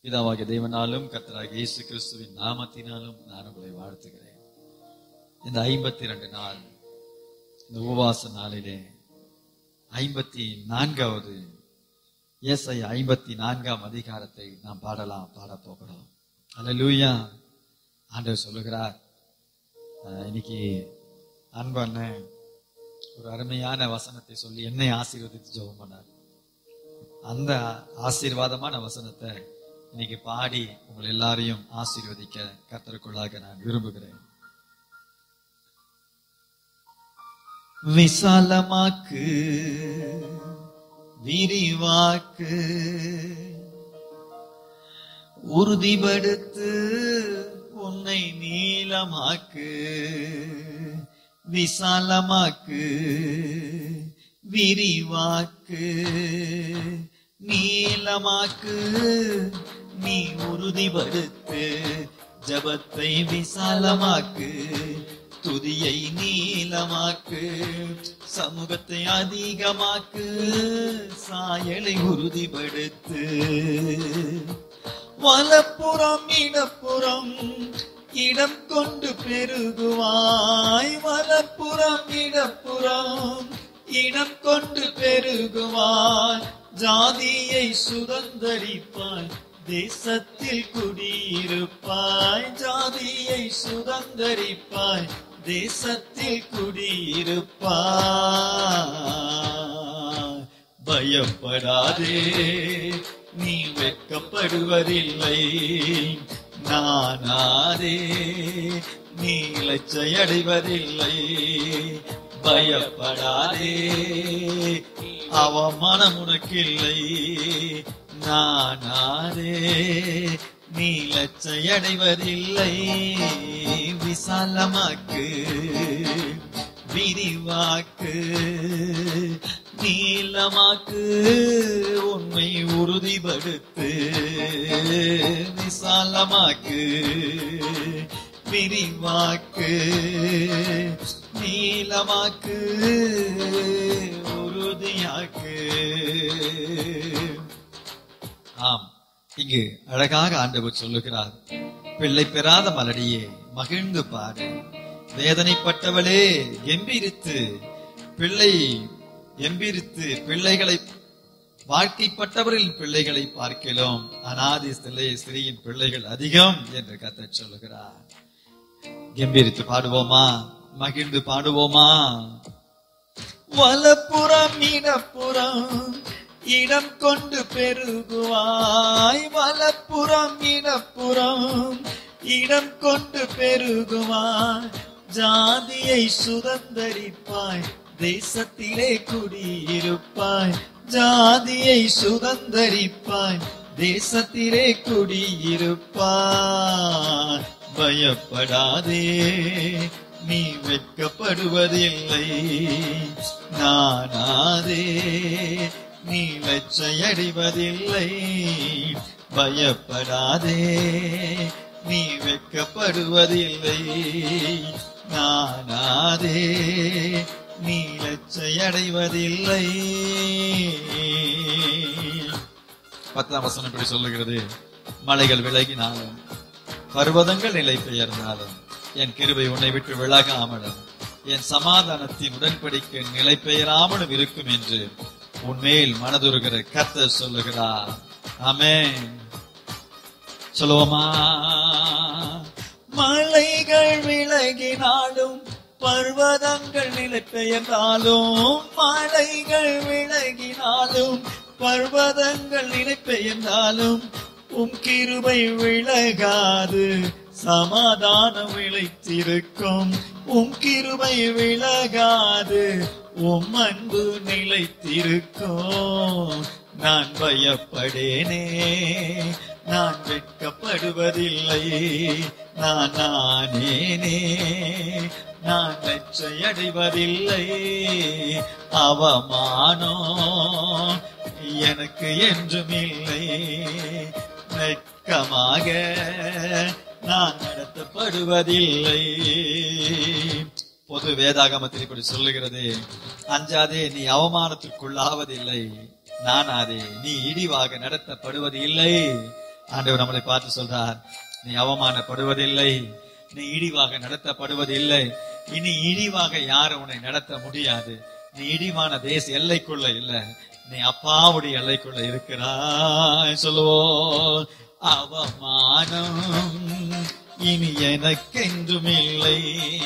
பிதாவாகிய தேவனாலும் கர்த்தராகிய இயேசு கிறிஸ்துவின் நாமத்தினாலும் நான் உங்களை வாழ்த்துகிறேன் இந்த ஐம்பத்தி இரண்டு நாள் இந்த உபவாச நாளிலே ஐம்பத்தி நான்காவது ஏசை ஐம்பத்தி நான்காம் அதிகாரத்தை நாம் பாடலாம் பாடப் போகிறோம் அல்லேலூயா ஆண்டவர் சொல்லுகிறார் அஹ், இன்னைக்கு அன்பண்ண ஒரு அருமையான வசனத்தை சொல்லி என்னை ஆசீர்வதித்து ஜெபம் பண்ணார் அந்த ஆசீர்வாதமான வசனத்தை இன்னைக்கு பாடி உங்கள் எல்லாரையும் ஆசீர்வதிக்க கர்த்தருக்குள்ளாக நான் விரும்புகிறேன் விசாலமாக்கு விரிவாக்கு உறுதிப்படுத்து உன்னை நீளமாக்கு விசாலமாக்கு விரிவாக்கு நீளமாக்கு நீ உறுதிப்படுத்து ஜபத்தை விசாலமாக்கு துதியை நீளமாக்கு சமூகத்தை அதிகமாக்கு சாயலை உறுதிப்படுத்து வலப்புறம் இடப்புறம் இடம் கொண்டு பெருகுவாய் வலப்புறம் இடப்புறம் இடம் கொண்டு பெருகுவாய் ஜாதியை சுதந்தரிப்பாய் தேசத்தில் குடியிருப்பாய் ஜாதியை சுதந்தரிப்பாய் தேசத்தில் குடியிருப்பாய் பயப்படாதே நீ வெட்கப்படுவதில்லை நானாதே நீ இலச்சை அடைவதில்லை பயப்படாதே அவமானம் உனக்கில்லை நானாதே நீ லச்சை அடைவதில்லை விசாலமாக்கு விரிவாக்கு நீளமாக்கு உண்மை உறுதிப்படுத்து விசாலமாக்கு விரிவாக்கு நீளமாக்கு உறுதியாக்கு ஆம் இங்கு அழகாக ஆண்டவர் சொல்லுகிறார் பிள்ளை பெறாத மலடியே மகிழ்ந்து பாடு வேதனைப்பட்டவளே எம்பிரித்து பிள்ளை எம்பிரித்து பிள்ளைகளை வாழ்க்கைப்பட்டவரின் பிள்ளைகளை பார்க்கலாம் அனாதி சிலை ஸ்திரீயின் பிள்ளைகள் அதிகம் என்று கத்த சொல்லுகிறார் கம்பீரித்து பாடுவோமா மகிழ்ந்து பாடுவோமா வலப்புறம் இடப்புறம் இடம் கொண்டு பெருகுவாய் வலப்புறம் இடப்புறம் இடம் கொண்டு பெருகுவாய் ஜாதியை சுதந்தரிப்பாய் தேசத்திலே குடியிருப்பாய் ஜாதியை சுதந்தரிப்பாய் தேசத்திலே குடியிருப்பாய் பயப்படாதே நீ வெட்கப்படுவதில்லை நானாதே நீ லட்சையடைவதில்லை பயப்படாதே நீ வெட்கப்படுவதில்லை நானாதே நீ லட்சையடைவதில்லை பத்தாம் வசனம் இப்படி சொல்லுகிறது மலைகள் விலகினாலும் பர்வதங்கள் நிலை பெயர்ந்தாலும் என் கிருபை உன்னை விட்டு விலகாமலும் என் சமாதானத்தின் உடன்படிக்கை நிலை பெயராமலும் இருக்கும் என்று உன்மேல் மனதுருகிற கர்த்தர் சொல்லுகிறார் ஆமென் சொல்லுவோமா மலைகள் விலகினாலும் பர்வதங்கள் நிலை பெயர்ந்தாலும் மலைகள் விலகினாலும் பர்வதங்கள் நிலை பெயர்ந்தாலும் உம் கிருபை விலகாது சமாதானம் விளைத்திருக்கும் உம் கிருபை விலகாது உம் அன்பு நிலைத்திருக்கும் நான் பயப்படேனே நான் வெட்கப்படுவதில்லை நான் நானேனே நான் லட்சையடைவதில்லை அவமானம் எனக்கு என்றும் இல்லை வெட்கமாக நான் நடத்தப்படுவதில்லை பொது வேதாகமத்தில் இப்படி சொல்லுகிறது அஞ்சாதே நீ அவமானத்திற்குள்ளாவதில்லை நானாதே நீ இடிவாக நடத்தப்படுவது இல்லை ஆண்டவர் நம்மளை பார்த்து சொல்றார் நீ அவமானப்படுவதில்லை நீ இழிவாக நடத்தப்படுவதில்லை இனி இழிவாக யாரும் உன்னை நடத்த முடியாது நீ இழிவான தேச எல்லைக்குள்ள இல்ல நீ அப்பாவுடைய எல்லைக்குள்ள இருக்கிறாய் சொல்லுவோம் அவமானம் இனி எனக்கென்றும் இல்லை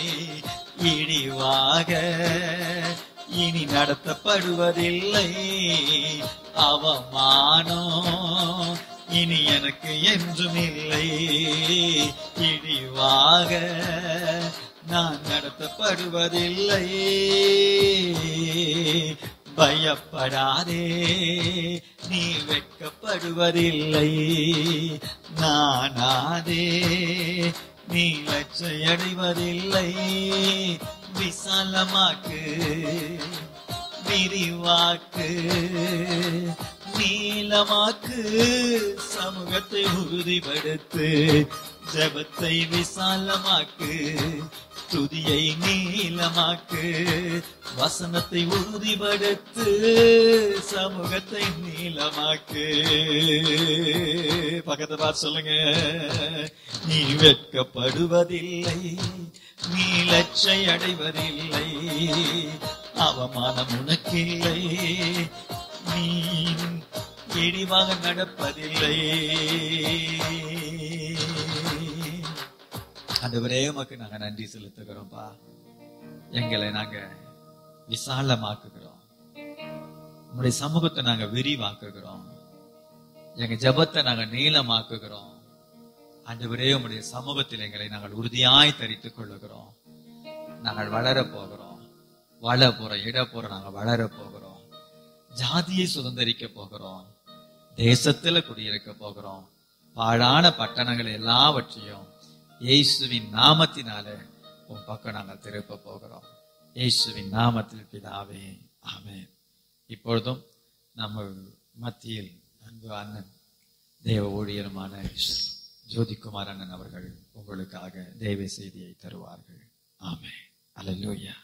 இழிவாக இனி நடத்தப்படுவதில்லை அவமானம் இனி எனக்கு என்றும் இல்லை இழிவாக நான் நடத்தப்படுவதில்லை பயப்படாதே நீ வெட்கப்படுவதில்லை நானாதே நீ லட்சையடைவதில்லை விசாலமாக்கு விரிவாக்கு நீளமாக்கு சமூகத்தை உறுதிப்படுத்து ஜபத்தை விசாலமாக்கு துதியை நீளமாக்கு வசனத்தை உறுதிப்படுத்து சமூகத்தை நீளமாக்கு பக்கத்தை பார்த்து சொல்லுங்க நீ வெட்கப்படுவதில்லை நீ லட்சை அடைவதில்லை அவமானம் உனக்கில்லை நீ இழிவாக நடப்பதில்லை ஆண்டவரே உமக்கு நாங்க நன்றி செலுத்துகிறோம்ப்பா எங்களை நாங்க விசாலமாக்குகிறோம் உங்களுடைய சமூகத்தை நாங்க விரிவாக்குகிறோம் எங்க ஜெபத்தை நாங்க நீளமாக்குகிறோம் ஆண்டவரே உம்முடைய சமூகத்தில் எங்களை நாங்கள் உறுதியாய் தரித்துக் கொள்ளுகிறோம் நாங்கள் வளர போகிறோம் வள போறோம் இட போறோம் நாங்க வளர போகிறோம் ஜாதியை சுதந்திரிக்க போகிறோம் தேசத்துல குடியிருக்க போகிறோம் பாழான பட்டணங்கள் எல்லாவற்றையும் இயேசுவின் நாமத்தினால உன் பக்கம் நாங்கள் திருப்ப போகிறோம் இயேசுவின் நாமத்தில் பிதாவே ஆமென் இப்பொழுதும் நம்ம மத்தியில் அன்பு அண்ணன் தேவ ஊழியருமான ஜோதிக்குமார் அண்ணன் அவர்கள் உங்களுக்காக தேவ செய்தியை தருவார்கள் ஆமென் அல்லேலூயா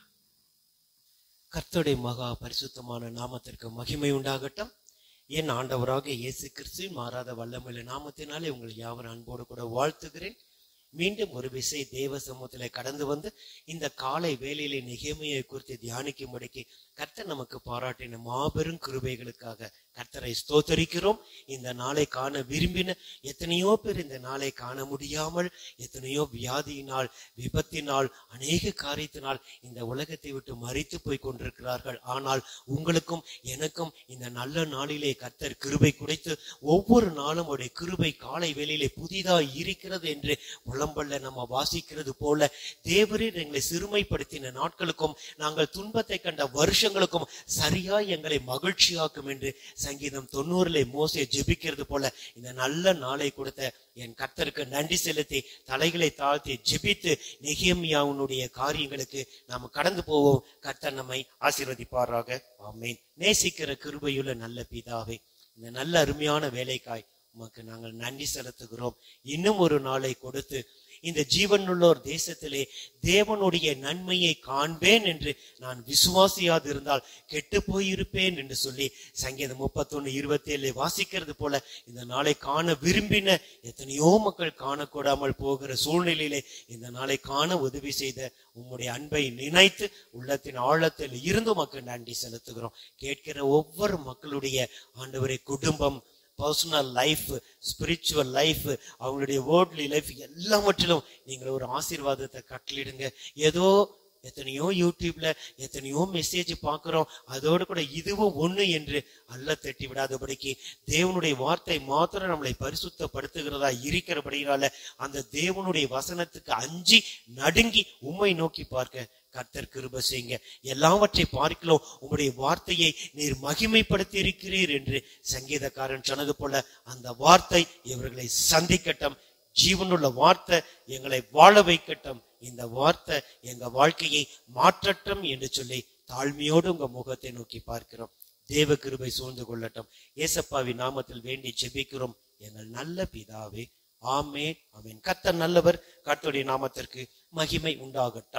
கர்த்தருடைய மகா பரிசுத்தமான நாமத்திற்கு மகிமை உண்டாகட்டும் என் ஆண்டவராக இயேசு கிறிஸ்துவின் மாறாத வல்லமையுள்ள நாமத்தினாலே உங்கள் யாவர் அன்போடு கூட வாழ்த்துகிறேன் மீண்டும் ஒரு விசை தேவ சமூகத்திலே கடந்து வந்து இந்த காலை வேளையிலே நிகழ்மையை குறித்து தியானிக்கும்படிக்கு கர்த்தர் நமக்கு பாராட்டின மாபெரும் கிருபைகளுக்காக கர்த்தரை ஸ்தோத்தரிக்கிறோம் இந்த நாளை காண விரும்பின எத்தனையோ பேர் இந்த நாளை காண முடியாமல் எத்தனையோ வியாதியினால் விபத்தினால் அநேக காரியத்தினால் இந்த உலகத்தை விட்டு மறித்து போய் கொண்டிருக்கிறார்கள் ஆனால் உங்களுக்கும் எனக்கும் இந்த நல்ல நாளிலே கர்த்தர் கிருபை குடைத்து ஒவ்வொரு நாளும் அவருடைய கிருபை காலை வேளையிலே புதிதாய் இருக்கிறது என்று புலம்பல்ல நம்ம வாசிக்கிறது போல தேவரீர் எங்களை சிறுமைப்படுத்தின நாட்களுக்கும் நாங்கள் துன்பத்தை கண்ட வருஷங்களுக்கும் சரியாய் எங்களை மகிழ்ச்சியாக்கும் என்று சங்கீதம் தொண்ணூறுல மோசே ஜெபிக்கிறது போல இந்த நல்ல நாளை கொடுத்த என் கர்த்தருக்கு நன்றி செலுத்தி தலைகளை தாழ்த்தி ஜெபித்து நெகியமியாவுடைய காரியங்களுக்கு நாம் கடந்து போவோம் கர்த்தர் நம்மை ஆசீர்வதிப்பாராக ஆமென் நேசிக்கிற கிருபையுள்ள நல்ல பிதாவே இந்த நல்ல அருமையான வேலைக்காய் உமக்கு நாங்கள் நன்றி செலுத்துகிறோம் இன்னும் ஒரு நாளை கொடுத்து இந்த ஜீவனுள்ளோர் தேசத்திலே தேவனுடைய நன்மையை காண்பேன் என்று நான் விசுவாசியாது இருந்தால் கெட்டு போயிருப்பேன் என்று சொல்லி சங்கீதம் முப்பத்தொன்னு இருபத்தி ஏழு வாசிக்கிறது போல இந்த நாளை காண விரும்பின எத்தனையோ மக்கள் காணக்கூடாமல் போகிற சூழ்நிலையிலே இந்த நாளை காண உதவி செய்த உம்முடைய அன்பை நினைத்து உள்ளத்தின் ஆழத்தில் இருந்து மக்கள் நன்றி செலுத்துகிறோம் கேட்கிற ஒவ்வொரு மக்களுடைய ஆண்டவரை குடும்பம் பர்சனல் லைஃப் ஸ்பிரிச்சுவல் லைஃப் அவங்களுடைய வேர்ட்லி லைஃப் எல்லாவற்றிலும் நீங்கள் ஒரு ஆசீர்வாதத்தை கட்டளிடுங்க ஏதோ எத்தனையோ யூடியூப்ல எத்தனையோ மெசேஜ் பார்க்கிறோம் அதோடு கூட இதுவும் ஒண்ணு என்று அல்ல தட்டி விடாதபடிக்கு தேவனுடைய வார்த்தை மாத்திரம் நம்மளை பரிசுத்தப்படுத்துகிறதா இருக்கிறபடினால அந்த தேவனுடைய வசனத்துக்கு அஞ்சி நடுங்கி உம்மை நோக்கி பார்க்க கர்த்தர் கிருப செய்யுங்க எல்லாவற்றை பார்க்கலாம் உங்களுடைய வார்த்தையை நீர் மகிமைப்படுத்தி இருக்கிறீர் என்று சங்கீதக்காரன் சொன்னது போல அந்த வார்த்தை இவர்களை சந்திக்கட்டும் ஜீவனுள்ள வார்த்தை எங்களை வாழ வைக்கட்டும் இந்த வார்த்தை எங்க வாழ்க்கையை மாற்றட்டும் என்று சொல்லி தாழ்மையோடு உங்க முகத்தை நோக்கி பார்க்கிறோம் தேவ கிருபை சூழ்ந்து கொள்ளட்டும் ஏசப்பாவின் நாமத்தில் வேண்டி ஜெபிக்கிறோம் எங்கள் நல்ல பிதாவே ஆமேன் ஆமேன் கர்த்தர் நல்லவர் கர்த்தருடைய நாமத்திற்கு மகிமை உண்டாகட்டும்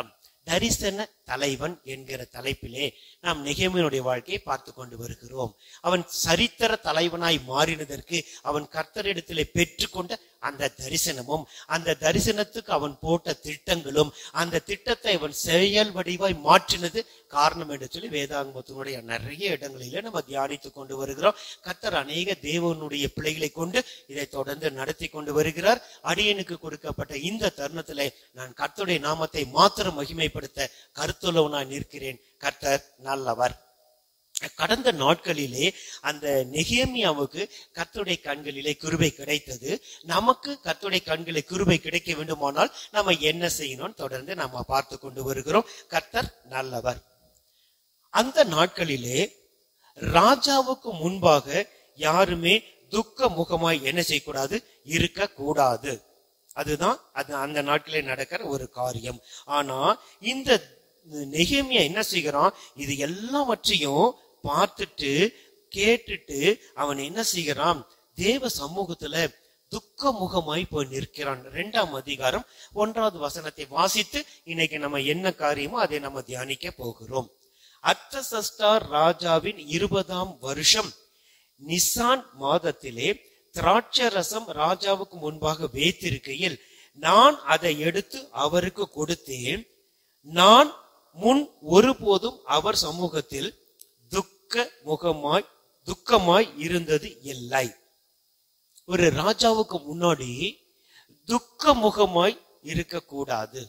தரிசன தலைவன் என்கிற தலைப்பிலே நாம் நெகேமியனுடைய வாழ்க்கையை பார்த்து கொண்டு வருகிறோம் அவன் சரித்திர தலைவனாய் மாறினதற்கு அவன் கர்த்தரிடத்திலே பெற்றுக்கொண்ட அந்த தரிசனமும் அந்த தரிசனத்துக்கு அவன் போட்ட திட்டங்களும் அந்த திட்டத்தை அவன் செயல் வடிவாய் மாற்றினது காரணம் என்று சொல்லி வேதாங்கத்தினுடைய நிறைய இடங்களிலே நம்ம தியானித்துக் கொண்டு வருகிறோம் கர்த்தர் அநேக தேவனுடைய பிள்ளைகளை கொண்டு இதை தொடர்ந்து நடத்தி கொண்டு வருகிறார் அடியனுக்கு கொடுக்கப்பட்ட இந்த தருணத்திலே நான் கர்த்தருடைய நாமத்தை மாத்திரம் மகிமைப்படுத்த கருத்துள்ளவனாய் நிற்கிறேன் கர்த்தர் நல்லவர் கடந்த நாட்களிலே அந்த நெகேமியாவுக்கு கர்த்தருடைய கண்களிலே கிருபை கிடைத்தது நமக்கு கர்த்தருடைய கண்களிலே கிருபை கிடைக்க வேண்டுமானால் நம்ம என்ன செய்யணும் தொடர்ந்து நாம பார்த்து கொண்டு வருகிறோம் கர்த்தர் நல்லவர் அந்த நாட்களிலே ராஜாவுக்கு முன்பாக யாருமே துக்க முகமாய் என்ன செய்யக்கூடாது இருக்க கூடாது அதுதான் அது அந்த நாட்களே நடக்கிற ஒரு காரியம் ஆனா இந்த நெகேமியா என்ன செய்கிறான் இது எல்லாவற்றையும் பார்த்துட்டு கேட்டுட்டு அவன் என்ன செய்கிறான் தேவ சமூகத்துல துக்க முகமாய் போய் நிற்கிறான் இரண்டாம் அதிகாரம் ஒன்றாவது வசனத்தை வாசித்து இன்னைக்கு நம்ம என்ன காரியமோ அதை நம்ம தியானிக்க போகிறோம் அர்த்தசஸ்டார் ராஜாவின் இருபதாம் வருஷம் நிசான் மாதத்திலே திராட்சரசம் ராஜாவுக்கு முன்பாக வைத்திருக்கையில் நான் அதை எடுத்து அவருக்கு கொடுத்தேன் நான் முன் ஒருபோதும் அவர் சமூகத்தில் துக்க முகமாய் துக்கமாய் இருந்தது இல்லை ஒரு ராஜாவுக்கு முன்னாடி துக்க முகமாய் இருக்கக்கூடாது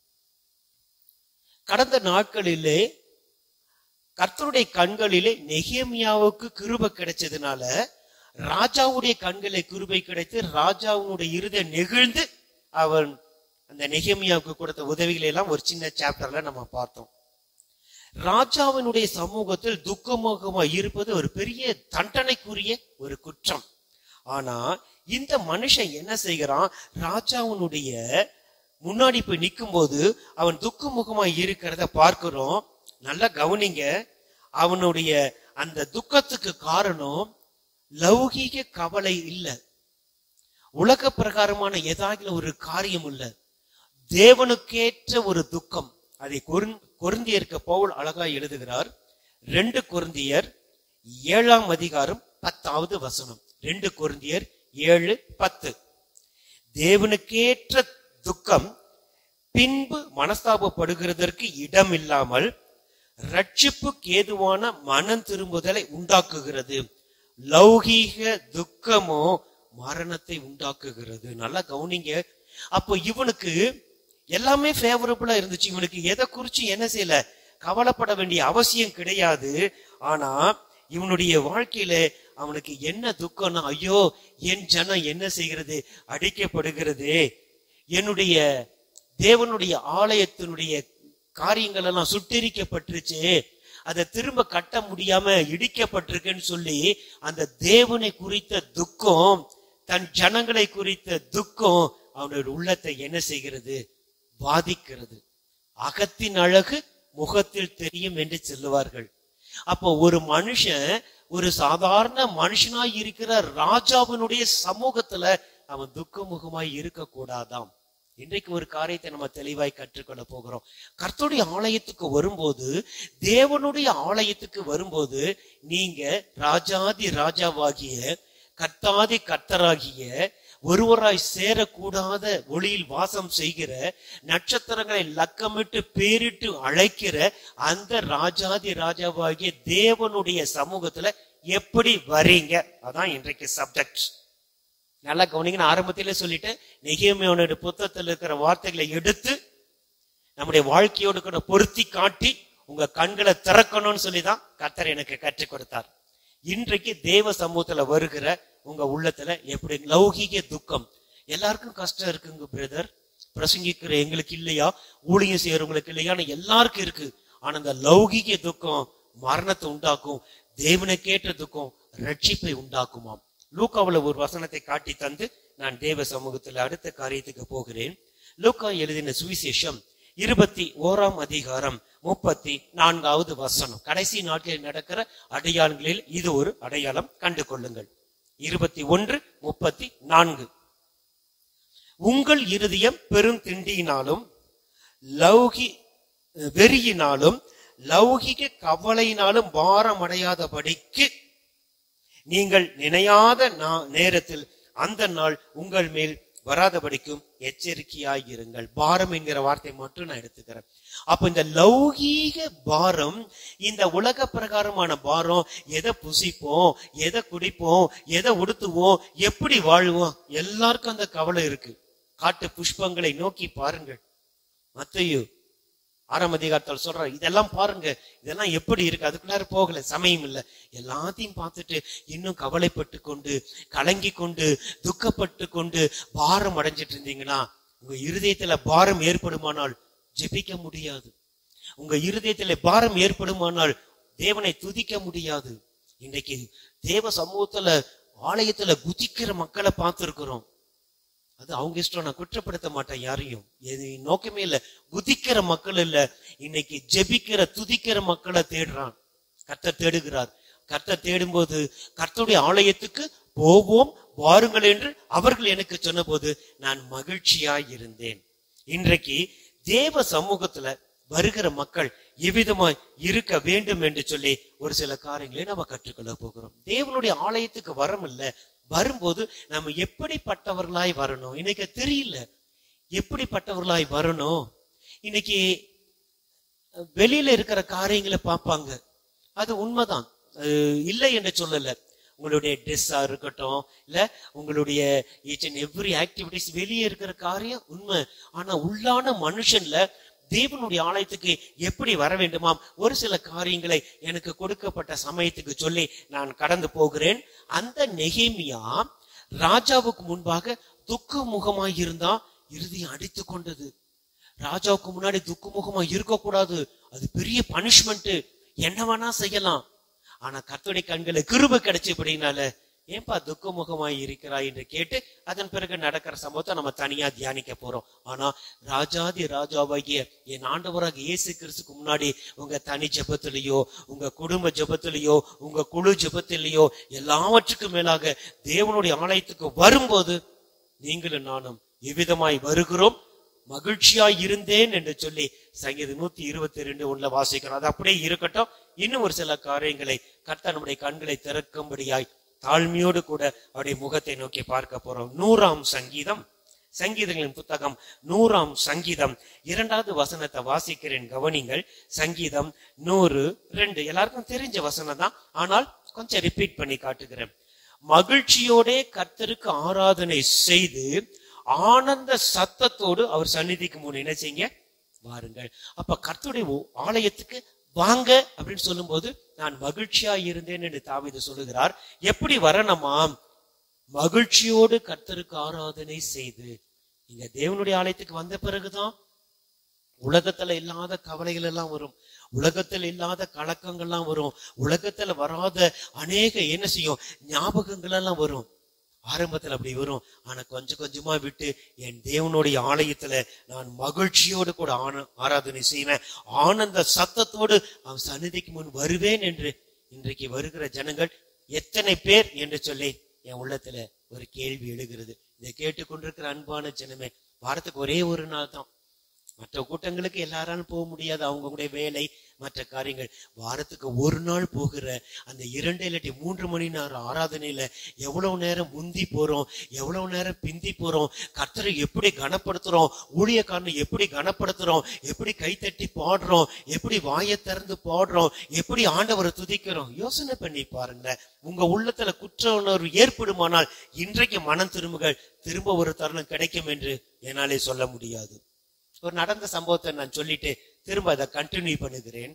கடந்த நாட்களிலே கர்த்தருடைய கண்களிலே நெகேமியாவுக்கு கிருபை கிடைச்சதுனால ராஜாவுடைய கண்களை கிருபை கிடைத்து ராஜாவுடைய இருதை நெகிழ்ந்து அவன் அந்த நெகேமியாவுக்கு கொடுத்த உதவிகளை எல்லாம் ஒரு சின்ன சாப்டர்ல நம்ம பார்த்தோம் ராஜாவினுடைய சமூகத்தில் துக்கமுகமா இருப்பது ஒரு பெரிய தண்டனைக்குரிய ஒரு குற்றம் ஆனா இந்த மனுஷன் என்ன செய்கிறான் ராஜாவினுடைய முன்னாடி போய் நிற்கும் போது அவன் துக்கமுகமா இருக்கிறத பார்க்கிறோம் நல்லா கவனிங்க அவனுடைய அந்த துக்கத்துக்கு காரணம் லௌகீக கவலை இல்ல உலக பிரகாரமான ஏதாவது ஒரு காரியம் இல்ல தேவனுக்கேற்ற ஒரு துக்கம் அதை கொருந்தியருக்கு பவுல் அழகா எழுதுகிறார் ரெண்டு கொருந்தியர் ஏழாம் அதிகாரம் பத்தாவது வசனம் ரெண்டு கொருந்தியர் ஏழு பத்து தேவனுக்கேற்ற துக்கம் பின்பு மனஸ்தாபப்படுகிறதற்கு இடம் இல்லாமல் ரட்சிப்புக்கு ஏதுவான மனம் திரும்புதலை உண்டாக்குகிறது லௌகீக துக்கமோ மரணத்தை உண்டாக்குகிறது நல்லா கவனிங்க அப்போ இவனுக்கு எல்லாமே ஃபேவரபிளா இருந்துச்சு இவனுக்கு எதை குறிச்சு என்ன செய்யல கவலைப்பட வேண்டிய அவசியம் கிடையாது ஆனா இவனுடைய வாழ்க்கையில அவனுக்கு என்ன துக்கம்னா ஐயோ என் ஜனம் என்ன செய்கிறது அடிக்கப்படுகிறது என்னுடைய தேவனுடைய ஆலயத்தினுடைய காரியங்கள் எல்லாம் சுட்டெரிக்கப்பட்டுருச்சு அதை திரும்ப கட்ட முடியாம இடிக்கப்பட்டிருக்குன்னு சொல்லி அந்த தேவனை குறித்த துக்கம் தன் ஜனங்களை குறித்த துக்கம் அவனுடைய உள்ளத்தை என்ன செய்கிறது பாதிக்கிறது அகத்தின் அழகு முகத்தில் தெரியும் என்று சொல்லுவார்கள் அப்போ ஒரு மனுஷன் ஒரு சாதாரண மனுஷனாய் இருக்கிற ராஜாவினுடைய சமூகத்துல அவன் துக்கமுகமாய் இருக்க கூடாதாம் இன்றைக்கு ஒரு காரியத்தை நம்ம தெளிவாய் கற்றுக்கொள்ள போகிறோம் கர்த்தருடைய ஆலயத்துக்கு வரும்போது தேவனுடைய ஆலயத்துக்கு வரும்போது நீங்க ராஜாதி ராஜாவாகிய கர்த்தாதி கர்த்தராகிய ஒருவராய் சேரக்கூடாத ஒளியில் வாசம் செய்கிற நட்சத்திரங்களை லக்கமிட்டு பேரிட்டு அழைக்கிற அந்த ராஜாதி ராஜாவாகிய தேவனுடைய சமூகத்துல எப்படி வரீங்க அதான் இன்றைக்கு சப்ஜெக்ட் நல்லா கவனிங்க நான் ஆரம்பத்திலே சொல்லிட்டேன் நெகியமையோட புத்தகத்தில் இருக்கிற வார்த்தைகளை எடுத்து நம்முடைய வாழ்க்கையோடு கூட பொருத்தி காட்டி உங்க கண்களை திறக்கணும்னு சொல்லிதான் கத்தர் எனக்கு கற்றுக் கொடுத்தார் இன்றைக்கு தேவ சமூகத்துல வருகிற உங்க உள்ளத்துல எப்படி லௌகீக துக்கம் எல்லாருக்கும் கஷ்டம் இருக்குங்க பிரதர் பிரசங்கிக்கிற எங்களுக்கு இல்லையா ஊழியம் செய்யறவங்களுக்கு இல்லையான்னு எல்லாருக்கும் இருக்கு ஆனா அந்த லௌகீக துக்கம் மரணத்தை உண்டாக்கும் தேவனை கேட்ட துக்கம் ரட்சிப்பை உண்டாக்குமாம் லூக்காவுல ஒரு வசனத்தை காட்டி தந்து நான் தேவ சமூகத்துல அடுத்த காரியத்துக்கு போகிறேன் லூக்கா எழுதின சுவிசேஷம் இருபத்தி ஓராம் அதிகாரம் முப்பத்தி நான்காவது வசனம் கடைசி நாட்களில் நடக்கிற அடையாளங்களில் இது ஒரு அடையாளம் கண்டு கொள்ளுங்கள் இருபத்தி ஒன்று முப்பத்தி நான்கு உங்கள் இருதயம் பெரும் திண்டியினாலும் லௌகி வெறியினாலும் லௌகிக கவலையினாலும் பாரம் அடையாதபடிக்கு நீங்கள் நினையாத நா- நேரத்தில் அந்த நாள் உங்கள் மேல் வராதபடிக்கும் எச்சரிக்கையாயிருங்கள் பாரம் என்கிற வார்த்தை மட்டும் நான் எடுத்துக்கிறேன் அப்ப இந்த லௌகீக பாரம் இந்த உலக பிரகாரமான பாரம் எதை புசிப்போம் எதை குடிப்போம் எதை உடுத்துவோம் எப்படி வாழ்வோம் எல்லாருக்கும் அந்த கவலை இருக்கு காட்டு புஷ்பங்களை நோக்கி பாருங்கள் மத்தையு ஆறாம் அதிகாரத்தில் சொல்றாரு இதெல்லாம் பாருங்க இதெல்லாம் எப்படி இருக்கு அதுக்குள்ளார போகல சமயம் இல்ல எல்லாத்தையும் பார்த்துட்டு இன்னும் கவலைப்பட்டு கொண்டு கலங்கி கொண்டு துக்கப்பட்டு கொண்டு பாரம் அடைஞ்சிட்டு இருந்தீங்கன்னா உங்க இருதயத்துல பாரம் ஏற்படுமானால் ஜெபிக்க முடியாது உங்க இருதயத்துல பாரம் ஏற்படுமானால் தேவனை துதிக்க முடியாது இன்னைக்கு தேவ சமூகத்துல ஆலயத்துல குதிக்கிற மக்களை பார்த்திருக்கிறோம் அது அவங்க இஷ்டம் நான் குற்றப்படுத்த மாட்டேன் யாரையும் இது நோக்கமே இல்ல குதிக்கிற மக்கள் இல்ல இன்னைக்கு ஜெபிக்கிற துதிக்கிற மக்களை தேடுறான் கர்த்தர் தேடுகிறார் கர்த்தர் தேடும்போது கர்த்தருடைய ஆலயத்துக்கு போவோம் வாருங்கள் என்று அவர்கள் எனக்கு சொன்னபோது நான் மகிழ்ச்சியாய் இருந்தேன் இன்றைக்கு தேவ சமூகத்துல வருகிற மக்கள் எவ்விதமாய் இருக்க வேண்டும் என்று சொல்லி ஒரு சில காரியங்களை நம்ம கற்றுக்கொள்ள போகிறோம் தேவனுடைய ஆலயத்துக்கு வரம் இல்ல வரும்போது நம்ம எப்படிப்பட்டவர்களாய் வரணும் இன்னைக்கு தெரியல எப்படிப்பட்டவர்களாய் வரணும் இன்னைக்கு வெளியில இருக்கிற காரியங்களை பார்ப்பாங்க அது உண்மைதான் அது இல்லை என்று சொல்லல உங்களுடைய ட்ரெஸ்ஸா இருக்கட்டும் இல்ல உங்களுடைய ஈச் அண்ட் எவ்ரி ஆக்டிவிட்டிஸ் வெளியே இருக்கிற காரியம் உண்மை ஆனா உள்ளான மனுஷன்ல தேவனுடைய ஆலயத்துக்கு எப்படி வர வேண்டுமாம் ஒரு சில காரியங்களை எனக்கு கொடுக்கப்பட்ட சமயத்துக்கு சொல்லி நான் கடந்து போகிறேன் அந்த நெகேமியா ராஜாவுக்கு முன்பாக துக்க முகமாய் இருந்தா இறுதியை அடித்து கொண்டது ராஜாவுக்கு முன்னாடி துக்க முகமா இருக்கக்கூடாது அது பெரிய பனிஷ்மெண்ட் என்ன வேணா செய்யலாம் ஆனா கர்த்தருடைய கண்களை கிருப கிடைச்சபடினால ஏன்பா துக்க முகமாய் இருக்கிறாய் என்று கேட்டு அதன் பிறகு நடக்கிற சம்பவத்தை நம்ம தனியா தியானிக்க போறோம் ஆனா ராஜாதி ராஜாவாகிய என் ஆண்டவராக இயேசு கிறிஸ்துக்கு முன்னாடி உங்க தனி ஜெபத்திலேயோ உங்க குடும்ப ஜெபத்திலேயோ உங்க குழு ஜெபத்திலேயோ எல்லாவற்றுக்கும் மேலாக தேவனுடைய ஆலயத்துக்கு வரும்போது நீங்களும் நானும் எவ்விதமாய் வருகிறோம் மகிழ்ச்சியாய் இருந்தேன் என்று சொல்லி சங்கீதம் நூத்தி இருபத்தி ரெண்டு உள்ள வாசிக்கிறோம் அது அப்படியே இருக்கட்டும் இன்னும் ஒரு சில காரியங்களை கர்த்தர் நம்முடைய கண்களை திறக்கும்படியாய் தாழ்மையோடு கூட அவருடைய முகத்தை நோக்கி பார்க்க போறோம் நூறாம் சங்கீதம் சங்கீதங்களின் புத்தகம் நூறாம் சங்கீதம் இரண்டாவது வசனத்தை வாசிக்கிறேன் கவனிங்கள் சங்கீதம் நூறு ரெண்டு எல்லாருக்கும் தெரிஞ்ச வசனம் தான் ஆனால் கொஞ்சம் ரிப்பீட் பண்ணி காட்டுகிறேன் மகிழ்ச்சியோடே கர்த்தருக்கு ஆராதனை செய்து ஆனந்த சத்தத்தோடு அவர் சந்நிதிக்கு முன் என்ன செய்யுங்க வாருங்கள் அப்ப கர்த்தருடைய ஓ- ஆலயத்துக்கு வாங்க அப்படின்னு சொல்லும்போது நான் மகிழ்ச்சியா இருந்தேன் என்று தாவீது சொல்லுகிறார் எப்படி வரணுமாம் மகிழ்ச்சியோடு கர்த்தருக்கு ஆராதனை செய்து நீங்க தேவனுடைய ஆலயத்துக்கு வந்த பிறகுதான் உலகத்துல இல்லாத கவலைகள் எல்லாம் வரும் உலகத்தில் இல்லாத கலக்கங்கள்லாம் வரும் உலகத்துல வராத அநேக என்ன செய்யும் ஞாபகங்கள் எல்லாம் வரும் ஆரம்பத்துல அப்படி வரும் ஆனா கொஞ்சம் கொஞ்சமா விட்டு என் தேவனுடைய ஆலயத்துல நான் மகிழ்ச்சியோடு கூட ஆன- ஆராதனை செய்வேன் ஆனந்த சத்தத்தோடு அவன் சந்நிதிக்கு முன் வருவேன் என்று இன்றைக்கு வருகிற ஜனங்கள் எத்தனை பேர் என்று சொல்லி என் உள்ளத்துல ஒரு கேள்வி எழுகிறது இதை கேட்டுக்கொண்டிருக்கிற அன்பான ஜனமே வாரத்துக்கு ஒரே ஒரு நாள் தான் மற்ற கூட்டங்களுக்கு எல்லாராலும் போக முடியாது அவங்களுடைய வேலை மற்ற காரியங்கள் வாரத்துக்கு ஒரு நாள் போகிற அந்த இரண்டு இல்லாட்டி மூன்று மணி நேரம் ஆராதனையில எவ்வளவு நேரம் முந்தி போறோம் எவ்வளவு நேரம் பிந்தி போறோம் கர்த்தரை எப்படி கனப்படுத்துறோம் ஊழியக்காரனை எப்படி கனப்படுத்துறோம் எப்படி கைத்தட்டி பாடுறோம் எப்படி வாயை திறந்து பாடுறோம் எப்படி ஆண்டவரை துதிக்கிறோம் யோசனை பண்ணி பாருங்க உங்க உள்ளத்துல குற்ற உணர்வு ஏற்படுமானால் இன்றைக்கு மனம் திரும்புகள் திரும்ப ஒரு தருணம் கிடைக்கும் என்று என்னாலே சொல்ல முடியாது ஒரு நடந்த சம்பவத்தை நான் சொல்லிட்டு திரும்ப அதை கண்டினியூ பண்ணுகிறேன்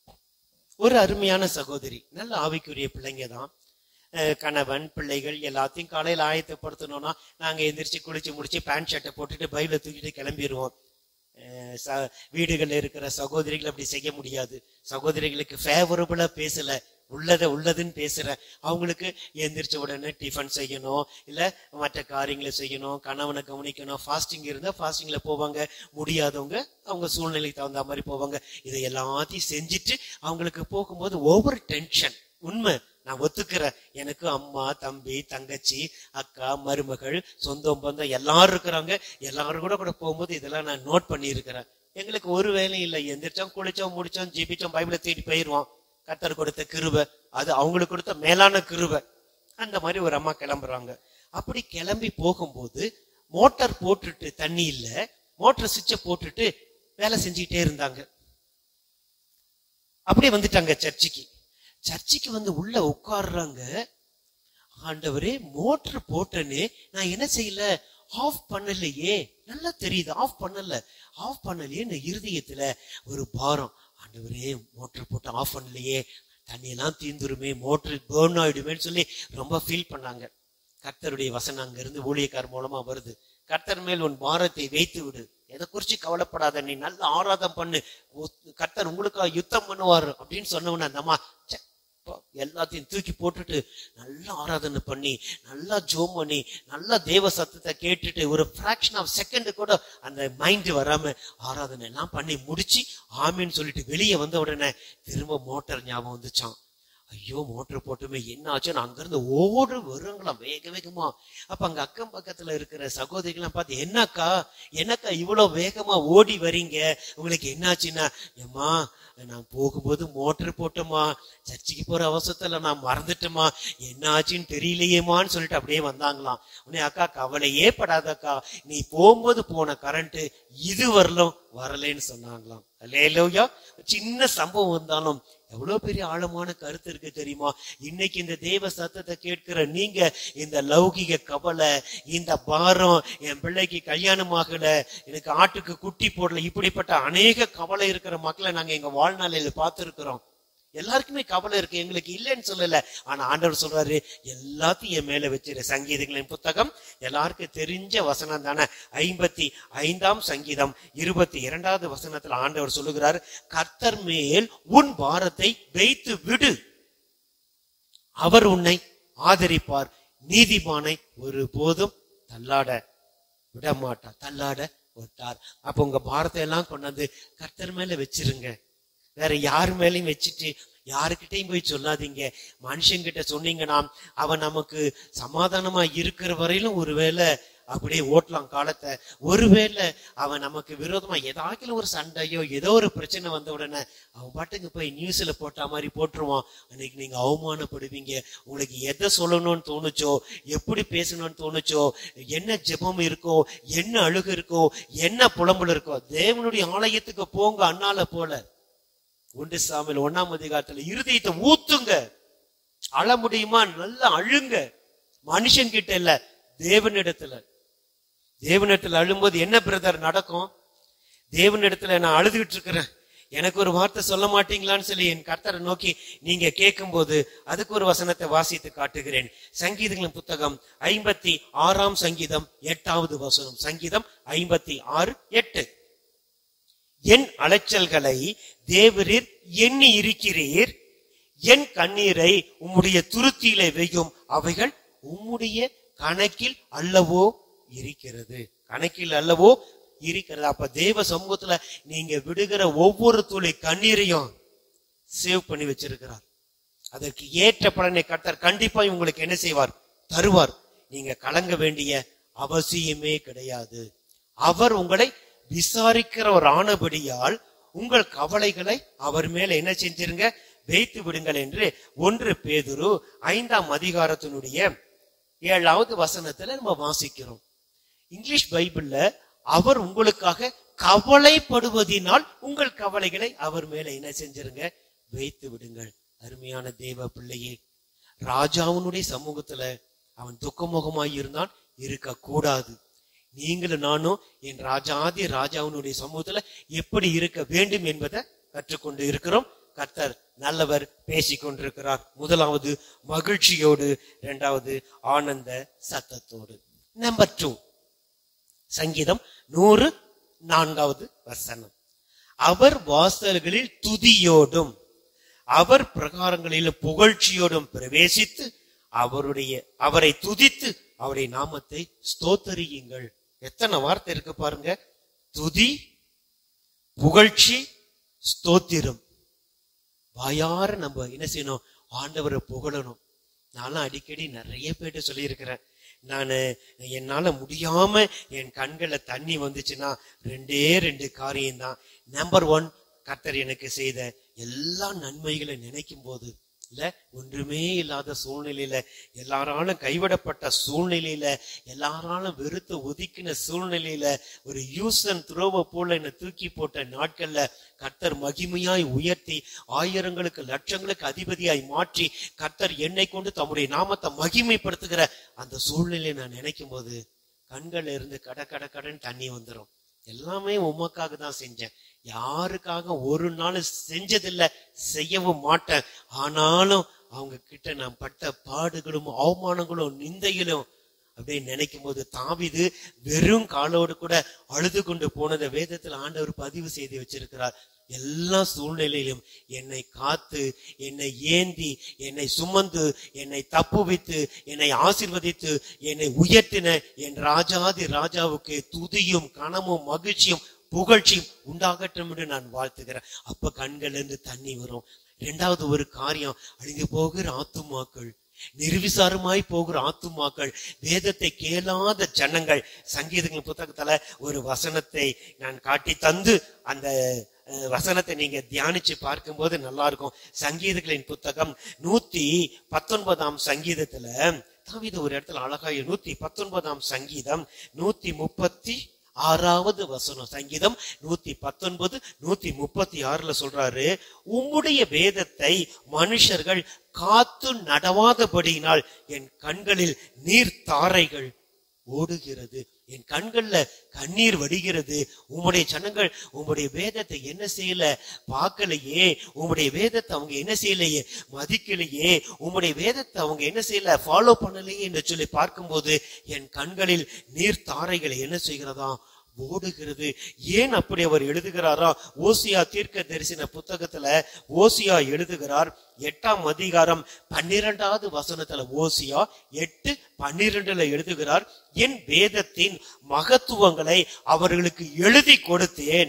ஒரு அருமையான சகோதரி நல்ல ஆவிக்குரிய பிள்ளைங்க தான் அஹ் கணவன் பிள்ளைகள் எல்லாத்தையும் காலையில ஆயத்தப்படுத்தணும்னா நாங்க எந்திரிச்சு குளிச்சு முடிச்சு பேண்ட் ஷர்ட்டை போட்டுட்டு பையில தூக்கிட்டு கிளம்பிடுவோம் அஹ் ச- வீடுகள்ல இருக்கிற சகோதரிகள் அப்படி செய்ய முடியாது சகோதரிகளுக்கு ஃபேவரபுளா பேசல உள்ளத உள்ளதுன்னு பேசுற அவங்களுக்கு எந்திரிச்ச உடனே டிஃபன் செய்யணும் இல்ல மற்ற காரியங்களை செய்யணும் கணவனை கவனிக்கணும் ஃபாஸ்டிங் இருந்தா ஃபாஸ்டிங்ல போவாங்க முடியாதவங்க அவங்க சூழ்நிலைக்கு தகுந்த மாதிரி போவாங்க இதை எல்லாத்தையும் செஞ்சுட்டு அவங்களுக்கு போகும்போது ஓவர் டென்ஷன் உண்மை நான் ஒத்துக்கிறேன் எனக்கு அம்மா தம்பி தங்கச்சி அக்கா மருமகள் சொந்தம் பந்தம் எல்லாரும் இருக்கிறாங்க எல்லாரும் கூட கூட போகும்போது இதெல்லாம் நான் நோட் பண்ணி இருக்கிறேன் எங்களுக்கு ஒரு வேலையும் இல்லை எந்திரிச்சோம் குளிச்சோம் முடிச்சோம் ஜெபிச்சோம் பைபிளை தேடி போயிடுவோம் கர்த்தர் கொடுத்த கிருபை அது அவங்களுக்கு கொடுத்த மேலான கிருபை அந்த மாதிரி ஒரு அம்மா கிளம்புறாங்க அப்படி கிளம்பி போகும்போது மோட்டார் போட்டுட்டு தண்ணி இல்ல மோட்டார் சுவிட்சை போட்டுட்டு வேலை செஞ்சுக்கிட்டே இருந்தாங்க அப்படியே வந்துட்டாங்க சர்ச்சுக்கு சர்ச்சுக்கு வந்து உள்ள உட்கார்றாங்க ஆண்டவரே மோட்டர் போட்டேன்னு நான் என்ன செய்யல ஆஃப் பண்ணலையே நல்லா தெரியுது ஆஃப் பண்ணல ஆஃப் பண்ணலையே இந்த இருதயத்துல ஒரு பாரம் ஆண்டவரே மோட்டர் போட்டு ஆஃப் பண்ணலையே தண்ணியெல்லாம் தீந்துருமே மோட்டர் பேர்ன் ஆயிடுமேன்னு சொல்லி ரொம்ப ஃபீல் பண்ணாங்க கர்த்தருடைய வசனம் அங்க இருந்து ஊழியக்கார் மூலமா வருது கர்த்தர் மேல் உன் பாரத்தை வைத்து விடு எதை குறிச்சு கவலைப்படாத நீ நல்ல ஆராதம் பண்ணு உ- கர்த்தர் உங்களுக்காக யுத்தம் பண்ணுவாரு அப்படின்னு சொன்னவன அந்த அம்மா ச்சே, போ, எல்லாத்தையும் தூக்கி போட்டுட்டு நல்லா ஆராதனை பண்ணி நல்லா ஜோம் பண்ணி நல்லா தேவ சத்தத்தை கேட்டுட்டு ஒரு ஃபிராக்ஷன் ஆஃப் செகண்ட் கூட அந்த மைண்ட் வராம ஆராதனை எல்லாம் பண்ணி முடிச்சு ஆமின்னு சொல்லிட்டு வெளியே வந்த உடனே திரும்ப மோட்டார் ஞாபகம் வந்துச்சான் ஐயோ மோட்டர் போட்டுமே என்ன ஆச்சுன்னு அங்கிருந்து ஓடு வருங்களாம் வேக வேகமா அப்ப அங்க அக்கம் பக்கத்துல இருக்கிற சகோதரிகள்லாம் பார்த்து என்னக்கா என்னக்கா இவ்வளவு வேகமா ஓடி வரீங்க உங்களுக்கு என்னாச்சுன்னா ஏம்மா நான் போகும்போது மோட்டர் போட்டோமா சர்ச்சுக்கு போற அவசரத்துல நான் மறந்துட்டேமா என்ன ஆச்சுன்னு தெரியலையேமான்னு சொல்லிட்டு அப்படியே வந்தாங்களாம் உடனே அக்கா கவலையே படாதக்கா நீ போகும்போது போன கரண்ட் இது வரலும் வரலைன்னு சொன்னாங்களாம் அல்லேலூயா சின்ன சம்பவம் வந்தாலும் எவ்வளவு பெரிய ஆழமான கருத்து இருக்கு தெரியுமா இன்னைக்கு இந்த தேவ சத்தத்தை கேட்கிற நீங்க இந்த லௌகிக கவலை இந்த பாரம் என் பிள்ளைக்கு கல்யாணம் ஆகல எனக்கு ஆட்டுக்கு குட்டி போடல இப்படிப்பட்ட அநேக கவலை இருக்கிற மக்களை நாங்க எங்க வாழ்நாளில் பார்த்திருக்கிறோம் எல்லாருக்குமே கவலை இருக்கு எங்களுக்கு இல்லைன்னு சொல்லல ஆனா ஆண்டவர் சொல்றாரு எல்லாத்தையும் என் மேல வச்சிரு சங்கீதங்களின் புத்தகம் எல்லாருக்கும் தெரிஞ்ச வசனம் தானே ஐம்பத்தி ஐந்தாம் சங்கீதம் இருபத்தி இரண்டாவது வசனத்துல ஆண்டவர் சொல்லுகிறார் கர்த்தர் மேல் உன் பாரத்தை வைத்து விடு அவர் உன்னை ஆதரிப்பார் நீதிமானை ஒரு போதும் தள்ளாட விட மாட்டார் தள்ளாட விட்டார் அப்ப உங்க பாரத்தை எல்லாம் கொண்டாந்து கர்த்தர் மேல வச்சிருங்க வேற யார் மேலயும் வச்சுட்டு யாருக்கிட்டையும் போய் சொல்லாதீங்க மனுஷங்கிட்ட சொன்னீங்கன்னா அவன் நமக்கு சமாதானமா இருக்கிற வரையிலும் ஒருவேளை அப்படியே ஓட்டலாம் காலத்தை ஒருவேளை அவன் நமக்கு விரோதமா ஏதாக்கிலும் ஒரு சண்டையோ ஏதோ ஒரு பிரச்சனை வந்த உடனே அவன் பாட்டுக்கு போய் நியூஸ்ல போட்ட மாதிரி போட்டுருவான் அன்னைக்கு நீங்க அவமானப்படுவீங்க உங்களுக்கு எதை சொல்லணும்னு தோணுச்சோ எப்படி பேசணும்னு தோணுச்சோ என்ன ஜெபம் இருக்கோ என்ன அழுகு இருக்கோ என்ன புலம்பல் இருக்கோ தேவனுடைய ஆலயத்துக்கு போங்க அண்ணால போல ஒன்று சாமியில் ஒன்னாம் அதிகாரத்துல இருதயத்தை ஊத்துங்க அழ முடியுமா நல்லா அழுங்க மனுஷன் கிட்ட இல்ல தேவனிடத்துல தேவனிடத்துல அழும்போது என்ன பிரதர் நடக்கும் தேவனிடத்துல நான் அழுதுகிட்டு இருக்கிறேன் எனக்கு ஒரு வார்த்தை சொல்ல மாட்டீங்களான்னு சொல்லி என் கர்த்தரை நோக்கி நீங்க கேட்கும்போது அதுக்கு ஒரு வசனத்தை வாசித்து காட்டுகிறேன் சங்கீதங்களின் புத்தகம் ஐம்பத்தி ஆறாம் சங்கீதம் எட்டாவது வசனம் சங்கீதம் ஐம்பத்தி ஆறு எட்டு என் அலைச்சல்களை தேவரீர் எண்ணி இருக்கிறீர் என் கண்ணீரை உம்முடைய துருத்தியிலே வையும் அவைகள் உம்முடைய கணக்கில் அல்லவோ இருக்கிறது கணக்கில் அல்லவோ இருக்கிறது அப்ப தேவ சமூகத்துல நீங்க விடுகிற ஒவ்வொரு துளி கண்ணீரையும் சேவ் பண்ணி வச்சிருக்கிறார் அதற்கு ஏற்ற பலனை கர்த்தர் கண்டிப்பா உங்களுக்கு என்ன செய்வார் தருவார் நீங்க கலங்க வேண்டிய அவசியமே கிடையாது அவர் உங்களை விசாரிக்கிறவர் ஆனபடியால் உங்கள் கவலைகளை அவர் மேல என்ன செஞ்சிருங்க வைத்து விடுங்கள் என்று ஒன்று பேதுரு ஐந்தாம் அதிகாரத்தினுடைய ஏழாவது வசனத்துல நம்ம வாசிக்கிறோம் இங்கிலீஷ் பைபிள்ல அவர் உங்களுக்காக கவலைப்படுவதினால் உங்கள் கவலைகளை அவர் மேல என்ன செஞ்சிருங்க வைத்து விடுங்கள் அருமையான தேவ பிள்ளையே ராஜாவுனுடைய சமூகத்துல அவன் துக்கமுகமாய் இருந்தான் இருக்க கூடாது நீங்களும் நானும் என் ராஜாதி ராஜாவினுடைய சமூகத்துல எப்படி இருக்க வேண்டும் என்பதை கற்றுக்கொண்டு இருக்கிறோம் கர்த்தர் நல்லவர் பேசிக் கொண்டிருக்கிறார் முதலாவது மகிழ்ச்சியோடு இரண்டாவது ஆனந்த சத்தத்தோடு நம்பர் டூ சங்கீதம் நூறு நான்காவது வசனம் அவர் வாசல்களில் துதியோடும் அவர் பிரகாரங்களில் புகழ்ச்சியோடும் பிரவேசித்து அவருடைய அவரை துதித்து அவருடைய நாமத்தை ஸ்தோத்தரியுங்கள் எத்தனை வார்த்தை இருக்கு பாருங்க துதி புகழ்ச்சி ஸ்தோத்திரம் வாயார நம்ம என்ன செய்யணும் ஆண்டவரை புகழணும் நான்லாம் அடிக்கடி நிறைய பேர்ட்ட சொல்லியிருக்கிறேன் நான் என்னால முடியாம என் கண்களை தண்ணி வந்துச்சுன்னா ரெண்டே ரெண்டு காரியம்தான் நம்பர் ஒன் கர்த்தர் எனக்கு செய்த எல்லா நன்மைகளை நினைக்கும் போது இல்ல ஒன்றுமே இல்லாத சூழ்நிலையில எல்லாராலும் கைவிடப்பட்ட சூழ்நிலையில எல்லாராலும் வெறுத்து ஒதுக்கின சூழ்நிலையில ஒரு யூஸ் அண்ட் த்ரோவை போல என்னை தூக்கி போட்ட நாட்கள்ல கர்த்தர் மகிமையாய் உயர்த்தி ஆயிரங்களுக்கு லட்சங்களுக்கு அதிபதியாய் மாற்றி கர்த்தர் என்னை கொண்டு தம்முடைய நாமத்தை மகிமைப்படுத்துகிற அந்த சூழ்நிலையை நான் நினைக்கும் போது கண்கள்ல இருந்து கட கட கடன் தண்ணி வந்துடும் எல்லாமே உமக்காக தான் செஞ்சேன் யாருக்காக ஒரு நாள் செஞ்சதில்லை செய்யவும் மாட்டேன் ஆனாலும் அவங்க கிட்ட நான் பட்ட பாடுகளும் அவமானங்களும் நிந்தைகளும் அப்படியே நினைக்கும் போது தாவிது வெறும் காலோடு கூட அழுது கொண்டு போனதை வேதத்தில் ஆண்டவர் பதிவு செய்து வச்சிருக்கிறார் எல்லா சூழ்நிலையிலும் என்னை காத்து என்னை ஏந்தி என்னை சுமந்து என்னை தப்புவித்து என்னை ஆசிர்வதித்து என்னை உயர்த்தின என் ராஜாதி ராஜாவுக்கு துதியும் கனமும் மகிழ்ச்சியும் புகழ்ச்சியும் உண்டாகட்டும் என்று நான் வாழ்த்துகிறேன் அப்ப கண்கள் இருந்து தண்ணி வரும் இரண்டாவது ஒரு காரியம் அழிந்து போகிற ஆத்துமாக்கள் நிர்விசாரமாய் போகிற ஆத்துமாக்கள் வேதத்தை கேளாத ஜனங்கள் சங்கீதங்கள் புத்தகத்துல ஒரு வசனத்தை நான் காட்டி தந்து அந்த அஹ், வசனத்தை நீங்க தியானிச்சு பார்க்கும்போது நல்லா இருக்கும் சங்கீதங்களின் புத்தகம் நூத்தி பத்தொன்பதாம் சங்கீதத்துல தாவீது ஒரு இடத்துல அழகா நூத்தி பத்தொன்பதாம் சங்கீதம் நூத்தி முப்பத்தி ஆறாவது வசனம் சங்கீதம் நூத்தி பத்தொன்பது நூத்தி முப்பத்தி ஆறுல சொல்றாரு உம்முடைய வேதத்தை மனுஷர்கள் காத்து நடவாதபடியினால் என் கண்களில் நீர் தாரைகள் ஓடுகிறது என் கண்கள்ல கண்ணீர் வடிகிறது உம்முடைய ஜனங்கள் உம்முடைய வேதத்தை என்ன செய்யல பார்க்கலையே உம்முடைய வேதத்தை அவங்க என்ன செய்யலையே மதிக்கலையே உம்முடைய வேதத்தை அவங்க என்ன செய்யல ஃபாலோ பண்ணலையே என்று சொல்லி பார்க்கும்போது என் கண்களில் நீர் தாரைகளை என்ன செய்கிறதா ஓடுகிறது ஏன் அப்படி அவர் எழுதுகிறாரா ஓசியா தீர்க்க தரிசன புத்தகத்துல ஓசியா எழுதுகிறார் எட்டாம் அதிகாரம் பன்னிரெண்டாவது வசனத்துல ஓசியா எட்டு பன்னிரெண்டுல எழுதுகிறார் என் வேதத்தின் மகத்துவங்களை அவர்களுக்கு எழுதி கொடுத்தேன்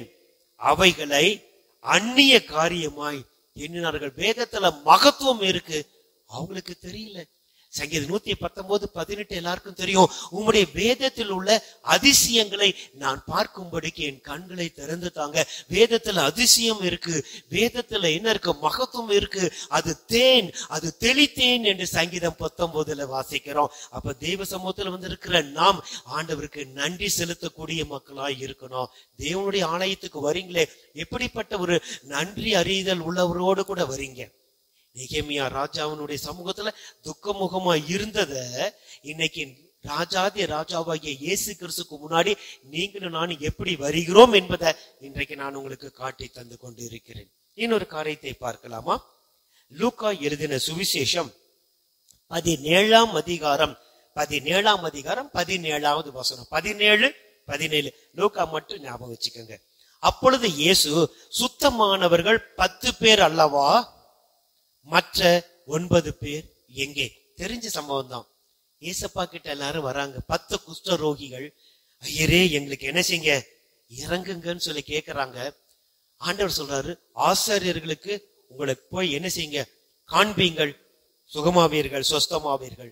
அவைகளை அந்நிய காரியமாய் எண்ணினார்கள் வேதத்துல மகத்துவம் இருக்கு அவங்களுக்கு தெரியல சங்கீதம் நூத்தி பத்தொன்பது பதினெட்டு எல்லாருக்கும் தெரியும் உம்முடைய வேதத்தில் உள்ள அதிசயங்களை நான் பார்க்கும்படிக்கு என் கண்களை திறந்து தாங்க வேதத்துல அதிசயம் இருக்கு வேதத்துல என்ன இருக்கு மகத்துவம் இருக்கு அது தேன் அது தெளித்தேன் என்று சங்கீதம் பத்தொன்பதுல வாசிக்கிறோம் அப்ப தெய்வ சமூகத்துல வந்து இருக்கிற நாம் ஆண்டவருக்கு நன்றி செலுத்தக்கூடிய மக்களாய் இருக்கணும் தேவனுடைய ஆலயத்துக்கு வரீங்களே எப்படிப்பட்ட ஒரு நன்றி அறிதல் உள்ளவரோடு கூட வரீங்க நெகேமியா ராஜாவினுடைய சமூகத்துல துக்கமுகமா இருந்தத இன்னைக்கு ராஜாதி ராஜாவாகிய இயேசு கிறிஸ்துக்கு முன்னாடி நீங்களும் நானும் எப்படி வருகிறோம் என்பதை இன்றைக்கு நான் உங்களுக்கு காட்டி தந்து கொண்டு இருக்கிறேன் இன்னொரு காரியத்தை பார்க்கலாமா லூக்கா எழுதின சுவிசேஷம் பதினேழாம் அதிகாரம் பதினேழாம் அதிகாரம் பதினேழாவது வசனம் பதினேழு பதினேழு லூக்கா மட்டும் ஞாபகம் வச்சுக்கோங்க அப்பொழுது இயேசு சுத்தமானவர்கள் பத்து பேர் அல்லவா மற்ற ஒன்பது பேர் எங்கே தெரிஞ்ச சம்பவம் தான் ஏசப்பா கிட்ட எல்லாரும் வராங்க பத்து குஷ்ட ரோகிகள் ஐயரே எங்களுக்கு என்ன செய்யுங்க இறங்குங்கன்னு சொல்லி கேக்குறாங்க ஆண்டவர் சொல்றாரு ஆசாரியர்களுக்கு உங்களுக்கு போய் என்ன செய்யுங்க காண்பீங்கள் சுகமாவீர்கள் சொஸ்தமாவீர்கள்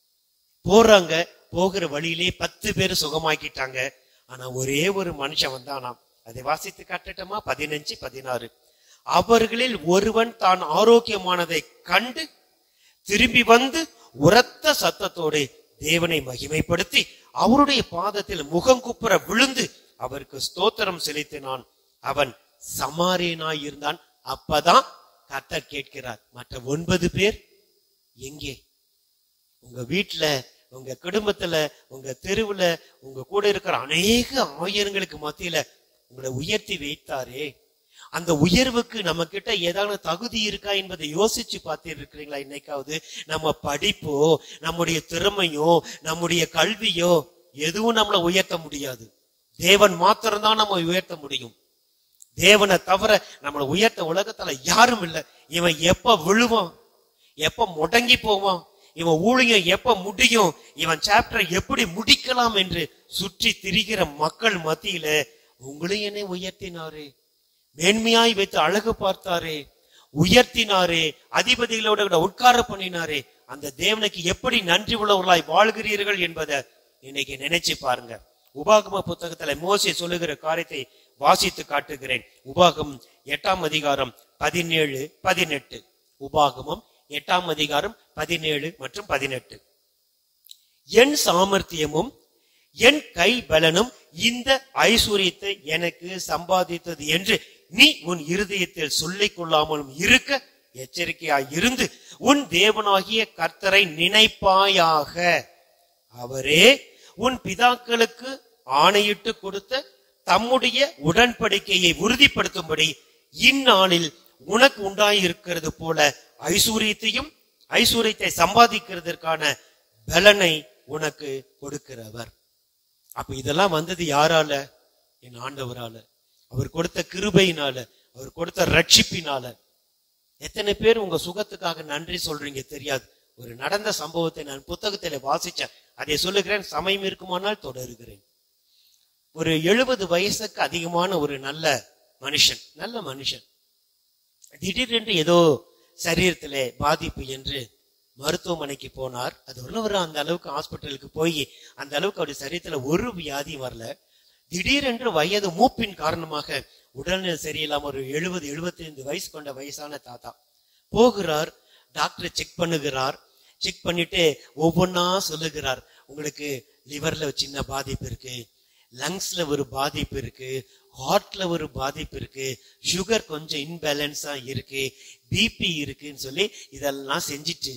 போறாங்க போகிற வழியிலே பத்து பேர் சுகமாக்கிட்டாங்க ஆனா ஒரே ஒரு மனுஷன் வந்தானாம் அதை வாசித்து காட்டட்டுமா பதினஞ்சு பதினாறு அவர்களில் ஒருவன் தான் ஆரோக்கியமானதை கண்டு திரும்பி வந்து உரத்த சத்தத்தோடு தேவனை மகிமைப்படுத்தி அவருடைய பாதத்தில் முகங்குப்புற விழுந்து அவருக்கு ஸ்தோத்திரம் செலுத்தினான் அவன் சமாரியனாய் இருந்தான் அப்பதான் கர்த்தர் கேட்கிறார் மற்ற ஒன்பது பேர் எங்கே உங்க வீட்டுல உங்க குடும்பத்துல உங்க தெருவுல உங்க கூட இருக்கிற அநேக ஆயிரங்களுக்கு மத்தியில உங்களை உயர்த்தி வைத்தாரே அந்த உயர்வுக்கு நம்ம கிட்ட ஏதாவது தகுதி இருக்கா என்பதை யோசிச்சு பார்த்து இருக்கிறீங்களா இன்னைக்காவது நம்ம படிப்போ நம்முடைய திறமையோ நம்முடைய கல்வியோ எதுவும் நம்மளை உயர்த்த முடியாது தேவன் மாத்திரம்தான் நம்ம உயர்த்த முடியும் தேவனை தவிர நம்மளை உயர்த்த உலகத்துல யாரும் இல்லை இவன் எப்ப விழுவான் எப்ப முடங்கி போவான் இவன் ஊழியம் எப்ப முடியும் இவன் சாப்டரை எப்படி முடிக்கலாம் என்று சுற்றி திரிகிற மக்கள் மத்தியில உங்களையும் என்னை உயர்த்தினாரே மேன்மையாய் வைத்து அழகு பார்த்தாரே உயர்த்தினாரே அதிபதிகளோட கூட உட்கார பண்ணினாரே அந்த தேவனுக்கு எப்படி நன்றி உள்ளவர்களாய் வாழ்கிறீர்கள் என்பதை இன்னைக்கு நினைச்சு பாருங்க உபாகம புத்தகத்துல மோசே சொல்லுகிற காரியத்தை வாசித்து காட்டுகிறேன் உபாகம் எட்டாம் அதிகாரம் பதினேழு பதினெட்டு உபாகமம் எட்டாம் அதிகாரம் பதினேழு மற்றும் பதினெட்டு என் சாமர்த்தியமும் என் கை பலனும் இந்த ஐஸ்வர்யத்தை எனக்கு சம்பாதித்தது என்று நீ உன் இருதயத்தில் சொல்லிக் கொள்ளாமலும் இருக்க எச்சரிக்கையாய் இருந்து உன் தேவனாகிய கர்த்தரை நினைப்பாயாக அவரே உன் பிதாக்களுக்கு ஆணையிட்டு கொடுத்த தம்முடைய உடன்படிக்கையை உறுதிப்படுத்தும்படி இந்நாளில் உனக்கு உண்டாயிருக்கிறது போல ஐஸ்வர்யத்தையும் ஐஸ்வர்யத்தை சம்பாதிக்கிறதற்கான பலனை உனக்கு கொடுக்கிறவர் அப்ப இதெல்லாம் வந்தது யாரால என் ஆண்டவரால அவர் கொடுத்த கிருபையினால அவர் கொடுத்த ரட்சிப்பினால எத்தனை பேர் உங்க சுகத்துக்காக நன்றி சொல்றீங்க தெரியாது ஒரு நடந்த சம்பவத்தை நான் புத்தகத்துல வாசிச்சேன் அதை சொல்லுகிறேன் சமயம் இருக்குமானால் தொடருகிறேன் ஒரு எழுபது வயசுக்கு அதிகமான ஒரு நல்ல மனுஷன் நல்ல மனுஷன் திடீரென்று ஏதோ சரீரத்திலே பாதிப்பு என்று மருத்துவமனைக்கு போனார் அது ஒரு அந்த அளவுக்கு ஹாஸ்பிட்டலுக்கு போய் அந்த அளவுக்கு அவருடைய சரீரத்துல ஒரு வியாதி வரல திடீரென்று வயது மூப்பின் காரணமாக உடல்நிலை சரியில்லாம ஒரு எழுபது எழுபத்தி ஐந்து வயசு கொண்ட வயசான தாத்தா போகிறார் டாக்டர் செக் பண்ணுகிறார் செக் பண்ணிட்டு ஒவ்வொன்னா சொல்லுகிறார் உங்களுக்கு லிவர்ல சின்ன பாதிப்பு இருக்கு லங்ஸ்ல ஒரு பாதிப்பு இருக்கு ஹார்ட்ல ஒரு பாதிப்பு இருக்கு சுகர் கொஞ்சம் இன்பேலன்ஸா இருக்கு பிபி இருக்குன்னு சொல்லி இதெல்லாம் செஞ்சுட்டு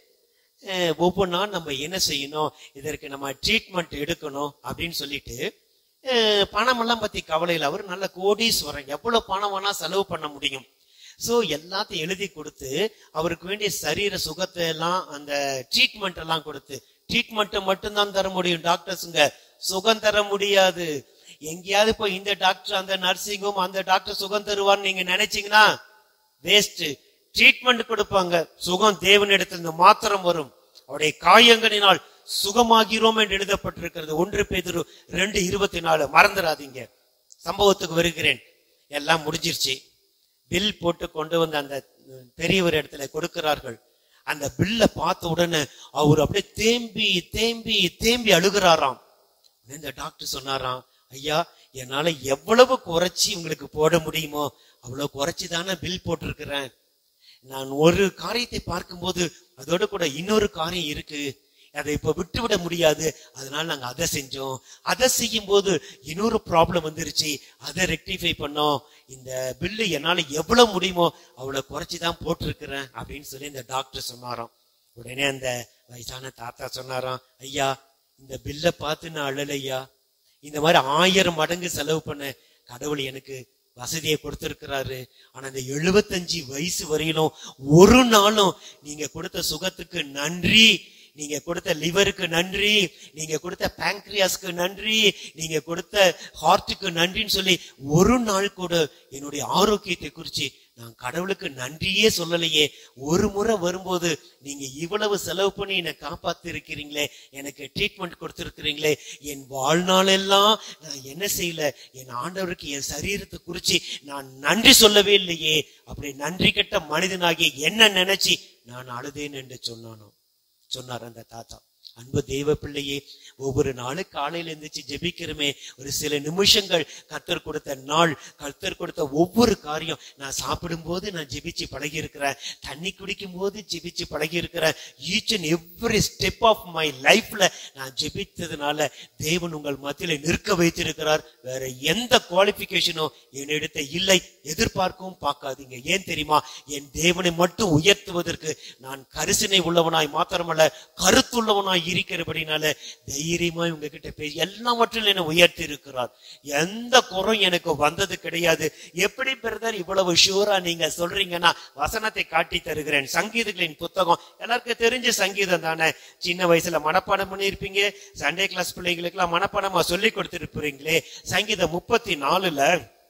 அஹ், ஒவ்வொன்றா நம்ம என்ன செய்யணும் இதற்கு நம்ம ட்ரீட்மெண்ட் எடுக்கணும் அப்படின்னு சொல்லிட்டு அஹ், பணமெல்லாம் பத்தி கவலை இல்லை அவர் நல்ல கோடீஸ்வரன் எவ்வளவு பணம் வேணா செலவு பண்ண முடியும் சோ எல்லாத்தையும் எழுதி கொடுத்து அவருக்கு வேண்டிய சரீர சுகத்தை எல்லாம் அந்த ட்ரீட்மெண்ட் எல்லாம் கொடுத்து ட்ரீட்மெண்ட் மட்டும்தான் தர முடியும் டாக்டர்ஸுங்க சுகம் தர முடியாது எங்கேயாவது போய் இந்த டாக்டர் அந்த நர்சிங்கும் அந்த டாக்டர் சுகம் தருவான்னு நீங்க நினைச்சீங்கன்னா வேஸ்ட் ட்ரீட்மெண்ட் கொடுப்பாங்க சுகம் தேவனிடத்திலிருந்து மாத்திரம் வரும் அவருடைய காயங்களினால் சுகமாகிறோம் என்று எழுதப்பட்டிருக்கிறது ஒன்று பேதுரு ரெண்டு இருபத்தி நாலு மறந்துடாதீங்க சம்பவத்துக்கு வருகிறேன் எல்லாம் முடிஞ்சிருச்சு பில் போட்டு கொண்டு வந்து அந்த பெரியவர் இடத்துல கொடுக்கிறார்கள் அந்த பில்லை பார்த்த உடனே அவர் அப்படியே தேம்பி தேம்பி தேம்பி அழுகிறாராம் உடனே இந்த டாக்டர் சொன்னாராம் ஐயா என்னால எவ்வளவு குறைச்சி உங்களுக்கு போட முடியுமோ அவ்வளவு குறைச்சி தானே பில் போட்டிருக்கிறேன் நான் ஒரு காரியத்தை பார்க்கும்போது அதோட கூட இன்னொரு காரியம் இருக்கு அதை இப்ப விட்டு விட முடியாது அதனால நாங்க அதை செஞ்சோம் அதை செய்யும் போது இன்னொரு ப்ராப்ளம் வந்துருச்சு அதை ரெக்டிஃபை பண்ணோம் இந்த பில்லு என்னால எவ்வளவு முடியுமோ அவ்வளவு குறைச்சி தான் போட்டிருக்கிறேன் அப்படின்னு சொல்லி இந்த டாக்டர் சொன்னாராம் உடனே அந்த வயசான தாத்தா சொன்னாராம் ஐயா இந்த பில்லை பார்த்து நான் அழலையா இந்த மாதிரி ஆயிரம் மடங்கு செலவு பண்ண கடவுள் எனக்கு வசதியை கொடுத்திருக்கிறாரு ஆனா இந்த எழுபத்தஞ்சு வயசு வரையிலும் ஒரு நாளும் நீங்க கொடுத்த சுகத்துக்கு நன்றி நீங்க கொடுத்த லிவருக்கு நன்றி நீங்க கொடுத்த பேங்க்ரியாஸ்க்கு நன்றி நீங்க கொடுத்த ஹார்ட்டுக்கு நன்றின்னு சொல்லி ஒரு நாள் கூட என்னுடைய ஆரோக்கியத்தை குறிச்சு நான் கடவுளுக்கு நன்றியே சொல்லலையே ஒரு முறை வரும்போது நீங்க இவ்வளவு செலவு பண்ணி என்னை காப்பாத்தி இருக்கிறீங்களே எனக்கு ட்ரீட்மெண்ட் கொடுத்திருக்கிறீங்களே என் வாழ்நாளெல்லாம் நான் என்ன செய்யல என் ஆண்டவருக்கு என் சரீரத்தை குறிச்சு நான் நன்றி சொல்லவே இல்லையே அப்படி நன்றி கெட்ட மனிதனாகிய என்ன நினைச்சு நான் அழுதேன் என்று சொன்னானோ சொன்னார் அந்த தாத்தா அன்பு தெய்வ பிள்ளையே ஒவ்வொரு நாளும் காலையில எழுந்திரிச்சு ஜெபிக்கிறோமே ஒரு சில நிமிஷங்கள் கர்த்தர் கொடுத்த நாள் கர்த்தர் கொடுத்த ஒவ்வொரு காரியம் நான் சாப்பிடும் போது நான் ஜெபிச்சு பழகி இருக்கிறேன் தண்ணி குடிக்கும் போது ஜெபிச்சு பழகி இருக்கிறேன் each and every step of my லைஃப்ல நான் ஜெபித்ததுனால தேவன் உங்கள் மத்தியில நிற்க வைத்திருக்கிறார் வேற எந்த குவாலிபிகேஷனும் என்னிடத்தை இல்லை எதிர்பார்க்கவும் பார்க்காதீங்க ஏன் தெரியுமா என் தேவனை மட்டும் உயர்த்துவதற்கு நான் கரிசனை உள்ளவனாய் மாத்திரமல்ல கருத்துள்ளவனாய் இருக்கிறபடினால தைரியமாய் உங்ககிட்ட பேசி எல்லாவற்றிலும் என்னை உயர்த்தி இருக்கிறார் எந்த குறம் எனக்கு வந்தது கிடையாது எப்படி பிரதர் இவ்வளவு ஷூரா நீங்க சொல்றீங்கன்னா வசனத்தை காட்டி தருகிறேன் சங்கீதங்களின் புத்தகம் எல்லாருக்கும் தெரிஞ்ச சங்கீதம் தானே சின்ன வயசுல மனப்பாடம் பண்ணியிருப்பீங்க சண்டே கிளாஸ் பிள்ளைகளுக்கு எல்லாம் மனப்பாடமா சொல்லி கொடுத்திருப்பீங்களே சங்கீதம் முப்பத்தி நாலுல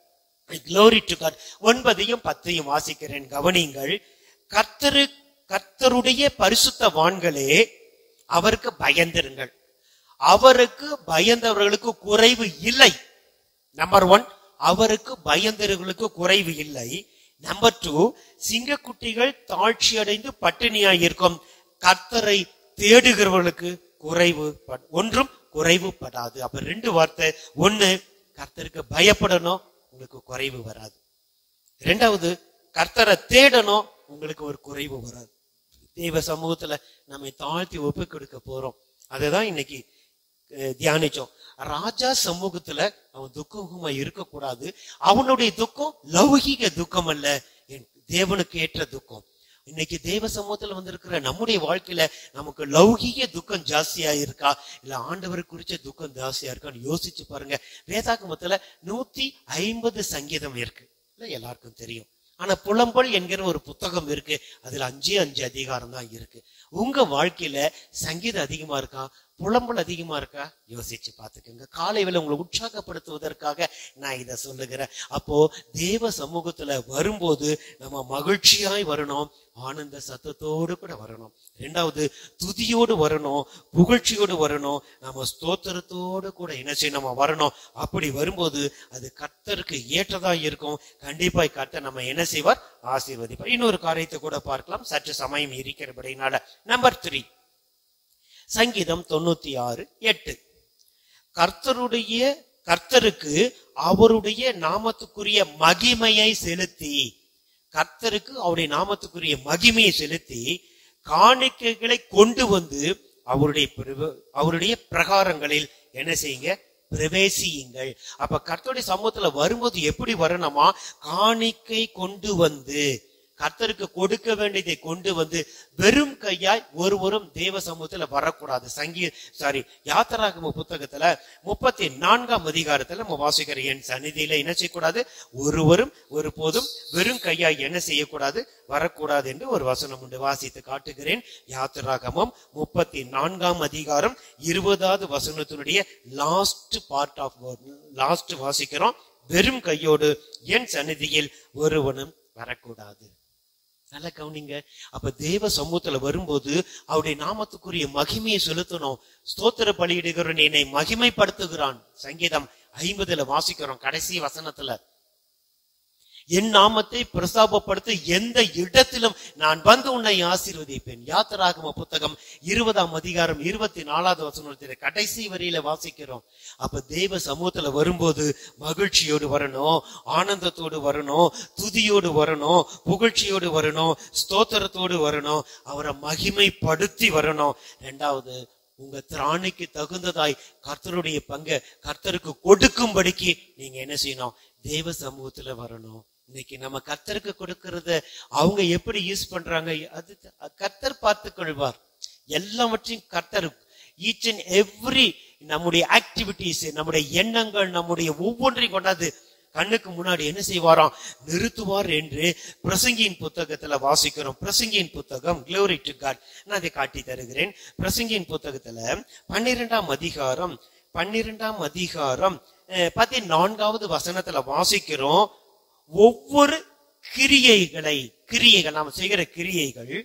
க்ளோரி டு காட் ஒன்பதையும் பத்தையும் வாசிக்கிறேன் கவனிங்கள் கர்த்தரு கர்த்தருடைய பரிசுத்த வான்களே அவருக்கு பயந்திருங்கள் அவருக்கு பயந்தவர்களுக்கு குறைவு இல்லை நம்பர் ஒன் அவருக்கு பயந்தவர்களுக்கு குறைவு இல்லை நம்பர் டூ சிங்கக்குட்டிகள் தாழ்ச்சி அடைந்து பட்டினியாய் இருக்கும் கர்த்தரை தேடுகிறவர்களுக்கு குறைவு பட- ஒன்றும் குறைவுபடாது அப்ப ரெண்டு வார்த்தை ஒண்ணு கர்த்தருக்கு பயப்படணும் உங்களுக்கு குறைவு வராது ரெண்டாவது கர்த்தரை தேடணும் உங்களுக்கு ஒரு குறைவு வராது தெய்வ சமூகத்துல நம்மை தாழ்த்தி ஒப்பு கொடுக்க போறோம் அதுதான் இன்னைக்கு அஹ், தியானிச்சோம் ராஜா சமூகத்துல அவன் துக்கமா இருக்கக்கூடாது அவனுடைய துக்கம் லௌகிக துக்கம் அல்ல என் தேவனுக்கு ஏற்ற துக்கம் இன்னைக்கு தேவ சமூகத்துல வந்திருக்கிற நம்முடைய வாழ்க்கையில நமக்கு லௌகிக துக்கம் ஜாஸ்தியா இருக்கா இல்ல ஆண்டவரை குறிச்ச துக்கம் ஜாஸ்தியா இருக்கான்னு யோசிச்சு பாருங்க வேதாகமத்துல நூத்தி ஐம்பது சங்கீதம் இருக்கு இல்ல எல்லாருக்கும் தெரியும் ஆனா புலம்பல் என்கிற ஒரு புத்தகம் இருக்கு அதுல அஞ்சே அஞ்சு அதிகாரம் தான் இருக்கு உங்க வாழ்க்கையில சங்கீதம் அதிகமா இருக்கா புலம்பல் அதிகமா இருக்கா யோசிச்சு பார்த்துக்கோங்க காலை வேளை உங்களை உற்சாகப்படுத்துவதற்காக நான் இதை சொல்லுகிறேன் அப்போ தேவ சமூகத்துல வரும்போது நம்ம மகிழ்ச்சியாய் வரணும் ஆனந்த சத்தத்தோடு கூட வரணும் ரெண்டாவது துதியோடு வரணும் புகழ்ச்சியோடு வரணும் நம்ம ஸ்தோத்திரத்தோடு கூட என்ன செய்யணும் நம்ம வரணும் அப்படி வரும்போது அது கர்த்தருக்கு ஏற்றதா இருக்கும் கண்டிப்பா கர்த்தர் நம்ம என்ன செய்வார் ஆசீர்வதிப்பார் இன்னொரு காரியத்தை கூட பார்க்கலாம் சற்று சமயம் இருக்கிறபடினால நம்பர் த்ரீ சங்கீதம் தொண்ணூத்தி ஆறு எட்டு கர்த்தருடைய கர்த்தருக்கு அவருடைய நாமத்துக்குரிய மகிமையை செலுத்தி கர்த்தருக்கு அவருடைய நாமத்துக்குரிய மகிமையை செலுத்தி காணிக்கைகளை கொண்டு வந்து அவருடைய பிரவ- அவருடைய பிரகாரங்களில் என்ன செய்யுங்க பிரவேசியுங்கள் அப்ப கர்த்தருடைய சமூகத்துல வரும்போது எப்படி வரணுமா காணிக்கை கொண்டு வந்து கர்த்தருக்கு கொடுக்க வேண்டியதை கொண்டு வந்து வெறும் கையாய் ஒருவரும் தேவ சமூகத்துல வரக்கூடாது சங்கீ சாரி யாத்திராகம புத்தகத்துல முப்பத்தி நான்காம் அதிகாரத்துல நம்ம வாசிக்கிற என் சந்நிதியில என்ன செய்யக்கூடாது ஒருவரும் ஒருபோதும் வெறும் கையாய் என்ன செய்யக்கூடாது வரக்கூடாது என்று ஒரு வசனம் உண்டு வாசித்து காட்டுகிறேன் யாத்திராகமம் முப்பத்தி நான்காம் அதிகாரம் இருபதாவது வசனத்தினுடைய லாஸ்ட் பார்ட் ஆஃப் லாஸ்ட் வாசிக்கிறோம் வெறும் கையோடு என் சந்நிதியில் ஒருவனும் வரக்கூடாது நல்ல கவனிங்க அப்ப தேவ சமூகத்துல வரும்போது அவருடைய நாமத்துக்குரிய மகிமையை செலுத்தணும் ஸ்தோத்திர பலியிடுகிறவன் என்னை மகிமைப்படுத்துகிறான் சங்கீதம் ஐம்பதுல வாசிக்கிறோம் கடைசி வசனத்துல என் நாமத்தை பிரஸ்தாபப்படுத்த எந்த இடத்திலும் நான் வந்து உன்னை ஆசீர்வதிப்பேன் யாத்திராகம புத்தகம் இருபதாம் அதிகாரம் இருபத்தி நாலாவது வசனத்தில் கடைசி வரியில வாசிக்கிறோம் அப்ப தெய்வ சமூகத்துல வரும்போது மகிழ்ச்சியோடு வரணும் ஆனந்தத்தோடு வரணும் துதியோடு வரணும் புகழ்ச்சியோடு வரணும் ஸ்தோத்திரத்தோடு வரணும் அவரை மகிமைப்படுத்தி வரணும் ரெண்டாவது உங்க திராணிக்கு தகுந்ததாய் கர்த்தருடைய பங்கை கர்த்தருக்கு கொடுக்கும்படிக்கு நீங்க என்ன செய்யணும் தேவ சமூகத்துல வரணும் இன்னைக்கு நம்ம கர்த்தருக்கு கொடுக்கறத அவங்க எப்படி யூஸ் பண்றாங்க அது கர்த்தர் பார்த்து கொள்வார் எல்லாவற்றையும் கர்த்தர் ஈச் அண்ட் எவ்ரி நம்முடைய ஆக்டிவிட்டிஸ் நம்முடைய எண்ணங்கள் நம்முடைய ஒவ்வொன்றையும் கொண்டாந்து கண்ணுக்கு முன்னாடி என்ன செய்வாராம் நிறுத்துவார் என்று பிரசங்கியின் புத்தகத்துல வாசிக்கிறோம் பிரசங்கியின் புத்தகம் glory to God நான் அதை காட்டி தருகிறேன் பிரசங்கியின் புத்தகத்துல பன்னிரெண்டாம் அதிகாரம் பன்னிரெண்டாம் அதிகாரம் அஹ், பதினான்காவது வசனத்துல வாசிக்கிறோம் ஒவ்வொரு கிரியைகளை கிரியைகள் நாம் செய்கிற கிரியைகள்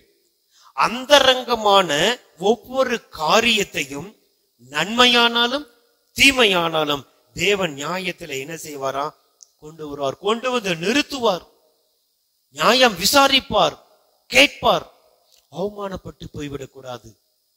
அந்தரங்கமான ஒவ்வொரு காரியத்தையும் நன்மையானாலும் தீமையானாலும் தேவன் நியாயத்துல என்ன செய்வாரா கொண்டு வருவார் கொண்டு வந்து நிறுத்துவார் நியாயம் விசாரிப்பார் கேட்பார் அவமானப்பட்டு போய்விடக்கூடாது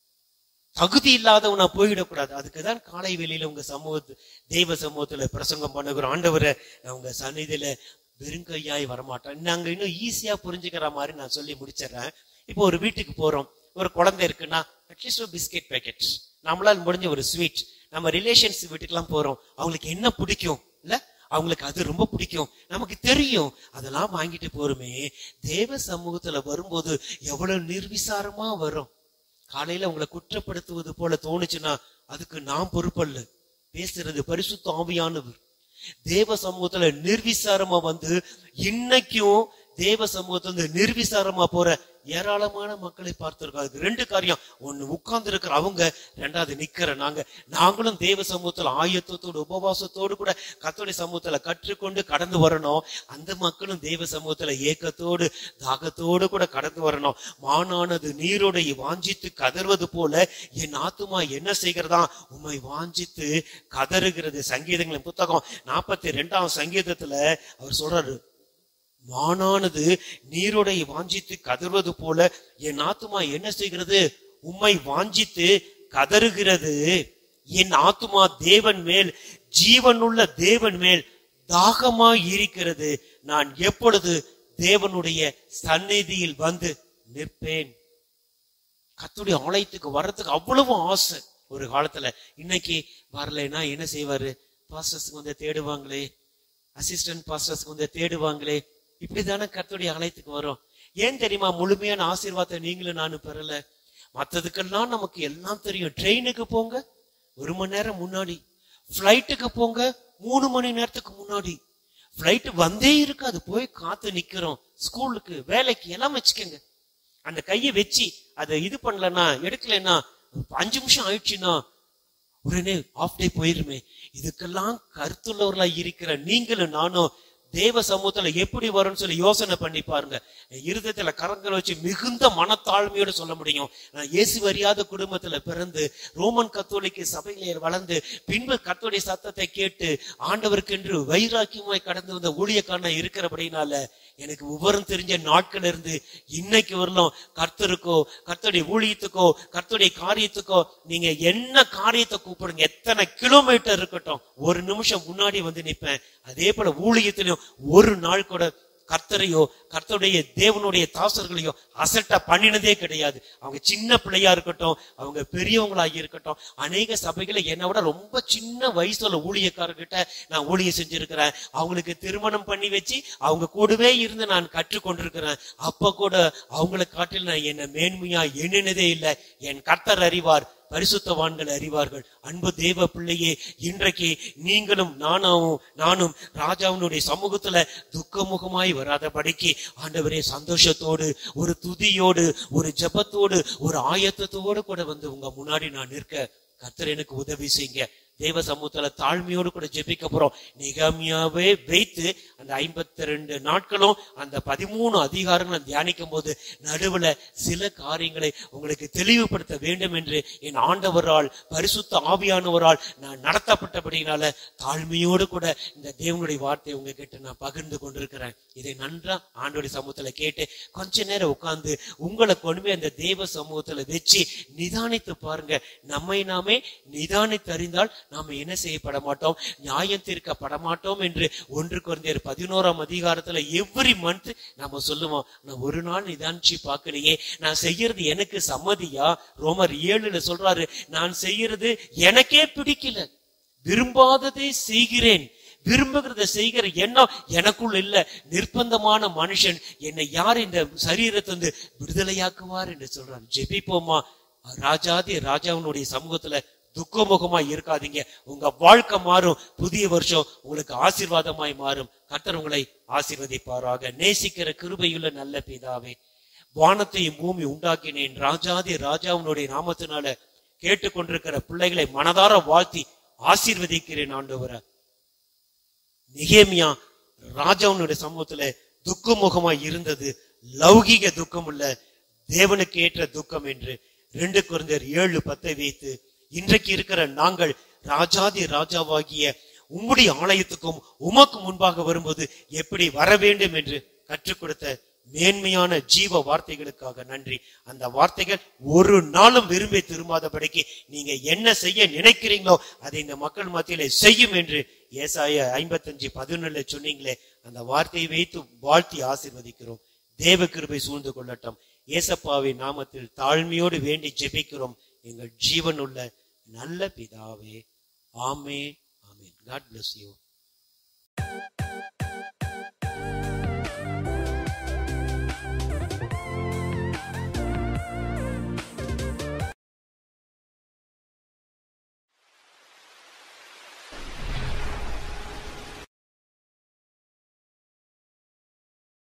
தகுதி இல்லாதவனா போய்விடக்கூடாது அதுக்குதான் காலை வெளியில உங்க சமூகத்து தெய்வ சமூகத்துல பிரசங்கம் பண்ணுகிற ஆண்டவரை நான் உங்க சந்நிதியில வெறுங்கையாய் வரமாட்டேன் நாங்க இன்னும் ஈஸியா புரிஞ்சுக்கிற மாதிரி நான் சொல்லி முடிச்சிடுறேன் இப்போ ஒரு வீட்டுக்கு போறோம் ஒரு குழந்தை இருக்குன்னா அட்லீஸ்ட் ஒரு பிஸ்கெட் பேக்கெட் நம்மளால முடிஞ்ச ஒரு ஸ்வீட் நம்ம ரிலேஷன்ஸ் வீட்டுக்கெல்லாம் போறோம் அவங்களுக்கு என்ன பிடிக்கும் இல்ல அவங்களுக்கு அது ரொம்ப பிடிக்கும் நமக்கு தெரியும் அதெல்லாம் வாங்கிட்டு போறோமே தேவ சமூகத்துல வரும்போது எவ்வளவு நிர்விசாரமா வரும் காலையில உங்களை குற்றப்படுத்துவது போல தோணுச்சுன்னா அதுக்கு நான் பொறுப்பல்ல பேசுறது பரிசுத்த ஆவியானவர் தேவ சமூகத்துல நிர்விசாரமா வந்து இன்னைக்கும் தேவ சமூகத்துல வந்து நிர்விசாரமா போற ஏராளமான மக்களை பார்த்திருக்கோம் அதுக்கு ரெண்டு காரியம் ஒண்ணு உட்கார்ந்து இருக்கிற அவங்க ரெண்டாவது நிக்கிற நாங்க நாங்களும் தேவ சமூகத்துல ஆயத்தத்தோடு உபவாசத்தோடு கூட கத்தோடைய சமூகத்துல கற்றுக்கொண்டு கடந்து வரணும் அந்த மக்களும் தேவ சமூகத்துல ஏக்கத்தோடு தாகத்தோடு கூட கடந்து வரணும் மானானது நீரோடை வாஞ்சித்து கதறுவது போல என் ஆத்துமா என்ன செய்கிறதா உம்மை வாஞ்சித்து கதறுகிறது சங்கீதங்களின் புத்தகம் நாற்பத்தி ரெண்டாம் சங்கீதத்துல அவர் சொல்றாரு மானானது நீரோடை வாஞ்சித்து கதறுவது போல என் ஆத்துமா என்ன செய்கிறது உம்மை வாஞ்சித்து கதறுகிறது என் ஆத்துமா தேவன் மேல் ஜீவனுள்ள தேவன் மேல் தாகமாய் இருக்கிறது நான் எப்பொழுது தேவனுடைய சந்நிதியில் வந்து நிற்பேன் கத்துடைய ஆலயத்துக்கு வர்றதுக்கு அவ்வளவு ஆசை ஒரு காலத்துல இன்னைக்கு வரலைன்னா என்ன செய்வாரு பாஸ்டர்ஸ்க்கு வந்து தேடுவாங்களே அசிஸ்டன்ட் பாஸ்டர்ஸ்க்கு வந்து தேடுவாங்களே இப்படிதானே கர்த்தருடைய ஆலயத்துக்கு வரும் ஏன் தெரியுமா முழுமையான ஆசீர்வாதத்தை நீங்களும் நானும் பெறல மத்ததுக்கெல்லாம் நமக்கு எல்லாம் தெரியும் ட்ரெயினுக்கு போங்க ஒரு மணி நேரம் முன்னாடி ஃப்ளைட்டுக்கு போங்க மூணு மணி நேரத்துக்கு முன்னாடி ஃப்ளைட் வந்தே இருக்காது போய் காத்து நிக்கிறோம் ஸ்கூலுக்கு வேலைக்கு எல்லாம் வச்சுக்கோங்க அந்த கையை வச்சு அதை இது பண்ணலன்னா எடுக்கலைன்னா அஞ்சு நிமிஷம் ஆயிடுச்சுன்னா உடனே ஆஃப் டே போயிருமே இதுக்கெல்லாம் கருத்துள்ளவர்களா இருக்கிற நீங்களும் நானும் தேவ சமூகத்துல எப்படி வரும்னு சொல்லி யோசனை பண்ணி பாருங்க இருதயத்துல கரங்களை வச்சு மிகுந்த மனத்தாழ்மையோடு சொல்ல முடியும் நான் இயேசு அறியாத குடும்பத்துல பிறந்து ரோமன் கத்தோலிக்க சபையிலே வளர்ந்து பின்பு கத்தோடைய சத்தத்தை கேட்டு ஆண்டவருக்கென்று வைராக்கியமாய் கடந்து வந்த ஊழியக்காரனா இருக்கிறபடினால எனக்கு விவரம் தெரிஞ்ச நாட்கள் இருந்து இன்னைக்கு வரலாம் கர்த்தருக்கோ கர்த்தருடைய ஊழியத்துக்கோ கர்த்தருடைய காரியத்துக்கோ நீங்க என்ன காரியத்தை கூப்பிடுங்க எத்தனை கிலோமீட்டர் இருக்கட்டும் ஒரு நிமிஷம் முன்னாடி வந்து நிப்பேன் அதே போல ஊழியத்திலையும் ஒரு நாள் கூட கர்த்தரையோ கர்த்தருடைய தேவனுடைய தாசர்களையோ அசட்டா பண்ணினதே கிடையாது அவங்க சின்ன பிள்ளையா இருக்கட்டும் அவங்க பெரியவங்களாகி இருக்கட்டும் அநேக சபைகளை என்னை விட ரொம்ப சின்ன வயசுல ஊழியக்காரர்கிட்ட நான் ஊழியம் செஞ்சிருக்கிறேன் அவங்களுக்கு திருமணம் பண்ணி வச்சு அவங்க கூடவே இருந்து நான் கற்றுக்கொண்டிருக்கிறேன் அப்ப கூட அவங்களை காட்டில் நான் என்ன மேன்மையா எண்ணினதே இல்லை என் கர்த்தர் அறிவார் பரிசுத்தவான்கள் அறிவார்கள் அன்பு தேவ பிள்ளையே இன்றைக்கு நீங்களும் நானும் நானும் ராஜாவினுடைய சமூகத்துல துக்கமுகமாய் வராதபடிக்கு ஆண்டவரே சந்தோஷத்தோடு ஒரு துதியோடு ஒரு ஜெபத்தோடு ஒரு ஆயத்தத்தோடு கூட வந்து உங்க முன்னாடி நான் நிற்க கர்த்தர் எனக்கு உதவி செய்யுங்க தேவ சமூகத்துல தாழ்மையோடு கூட ஜெபிக்க போறோம் நிகமியாவே வைத்து அந்த ஐம்பத்தி ரெண்டு நாட்களும் அந்த பதிமூணு அதிகாரங்களை தியானிக்கும் போது நடுவுல சில காரியங்களை உங்களுக்கு தெளிவுபடுத்த வேண்டும் என்று என் ஆண்டவரால் பரிசுத்த ஆவியானவரால் நான் நடத்தப்பட்டபடினால தாழ்மையோடு கூட இந்த தேவனுடைய வார்த்தையை உங்ககிட்ட நான் பகிர்ந்து கொண்டிருக்கிறேன் இதை நன்றா ஆண்டோடைய சமூகத்துல கேட்டு கொஞ்ச நேரம் உட்கார்ந்து உங்களை கொண்டு போய் அந்த தேவ சமூகத்துல வச்சு நிதானித்து பாருங்க நம்மை நாமே நிதானித்து அறிந்தால் நாம என்ன செய்யப்பட மாட்டோம் நியாயம் தீர்க்கப்பட மாட்டோம் என்று ஒன்று குறைந்தர் பதினோராம் அதிகாரத்துல எவ்ரி மந்த் நாம சொல்லுவோம் நான் ஒரு நாள் நிதானிச்சு பார்க்கலையே நான் செய்யறது எனக்கு சம்மதியா ரோமர் ஏழுல சொல்றாரு நான் செய்யறது எனக்கே பிடிக்கல விரும்பாததை செய்கிறேன் விரும்புகிறத செய்கிற எண்ணம் எனக்குள்ள இல்ல நிர்பந்தமான மனுஷன் என்னை யார் இந்த சரீரத்தை வந்து விடுதலையாக்குவார் என்று சொல்றார் ஜெபிப்போமா ராஜாதி ராஜாவினுடைய சமூகத்துல துக்கமுகமா இருக்காதீங்க உங்க வாழ்க்கை மாறும் புதிய வருஷம் உங்களுக்கு ஆசீர்வாதமாய் மாறும் கர்த்தர் உங்களை ஆசீர்வதிப்பாராக நேசிக்கிற கிருபையுள்ள நல்ல பிதாவே வானத்தையும் பூமி உண்டாக்கினேன் ராஜாதி ராஜாவினுடைய நாமத்தினால கேட்டுக்கொண்டிருக்கிற பிள்ளைகளை மனதார வாழ்த்தி ஆசீர்வதிக்கிறேன் ஆண்டவரை நிகேமியா ராஜாவுனுடைய சமூகத்துல துக்கமுகமா இருந்தது லௌகிக துக்கம் இல்ல தேவனுக்கு ஏற்ற துக்கம் என்று ரெண்டு குழந்தையர் ஏழு பத்தை வைத்து இன்றைக்கு இருக்கிற நாங்கள் ராஜாதி ராஜாவாகிய உம்முடைய ஆலயத்துக்கும் உமக்கு முன்பாக வரும்போது எப்படி வர வேண்டும் என்று கற்றுக் கொடுத்த மேன்மையான ஜீவ வார்த்தைகளுக்காக நன்றி அந்த வார்த்தைகள் ஒரு நாளும் விரும்பி திரும்பாதபடிக்கு நீங்க என்ன செய்ய நினைக்கிறீங்களோ அதை இந்த மக்கள் மத்தியிலே செய்யும் என்று ஏசாய ஐம்பத்தஞ்சு பதினொன்னுல சொன்னீங்களே அந்த வார்த்தையை வைத்து வாழ்த்தி ஆசீர்வதிக்கிறோம் தேவ கிருபை சூழ்ந்து கொள்ளட்டும் ஏசப்பாவின் நாமத்தில் தாழ்மையோடு வேண்டி ஜெபிக்கிறோம் எங்கள் ஜீவனுள்ள நல்ல பிதாவே ஆமே ஆமேன் காட் bless you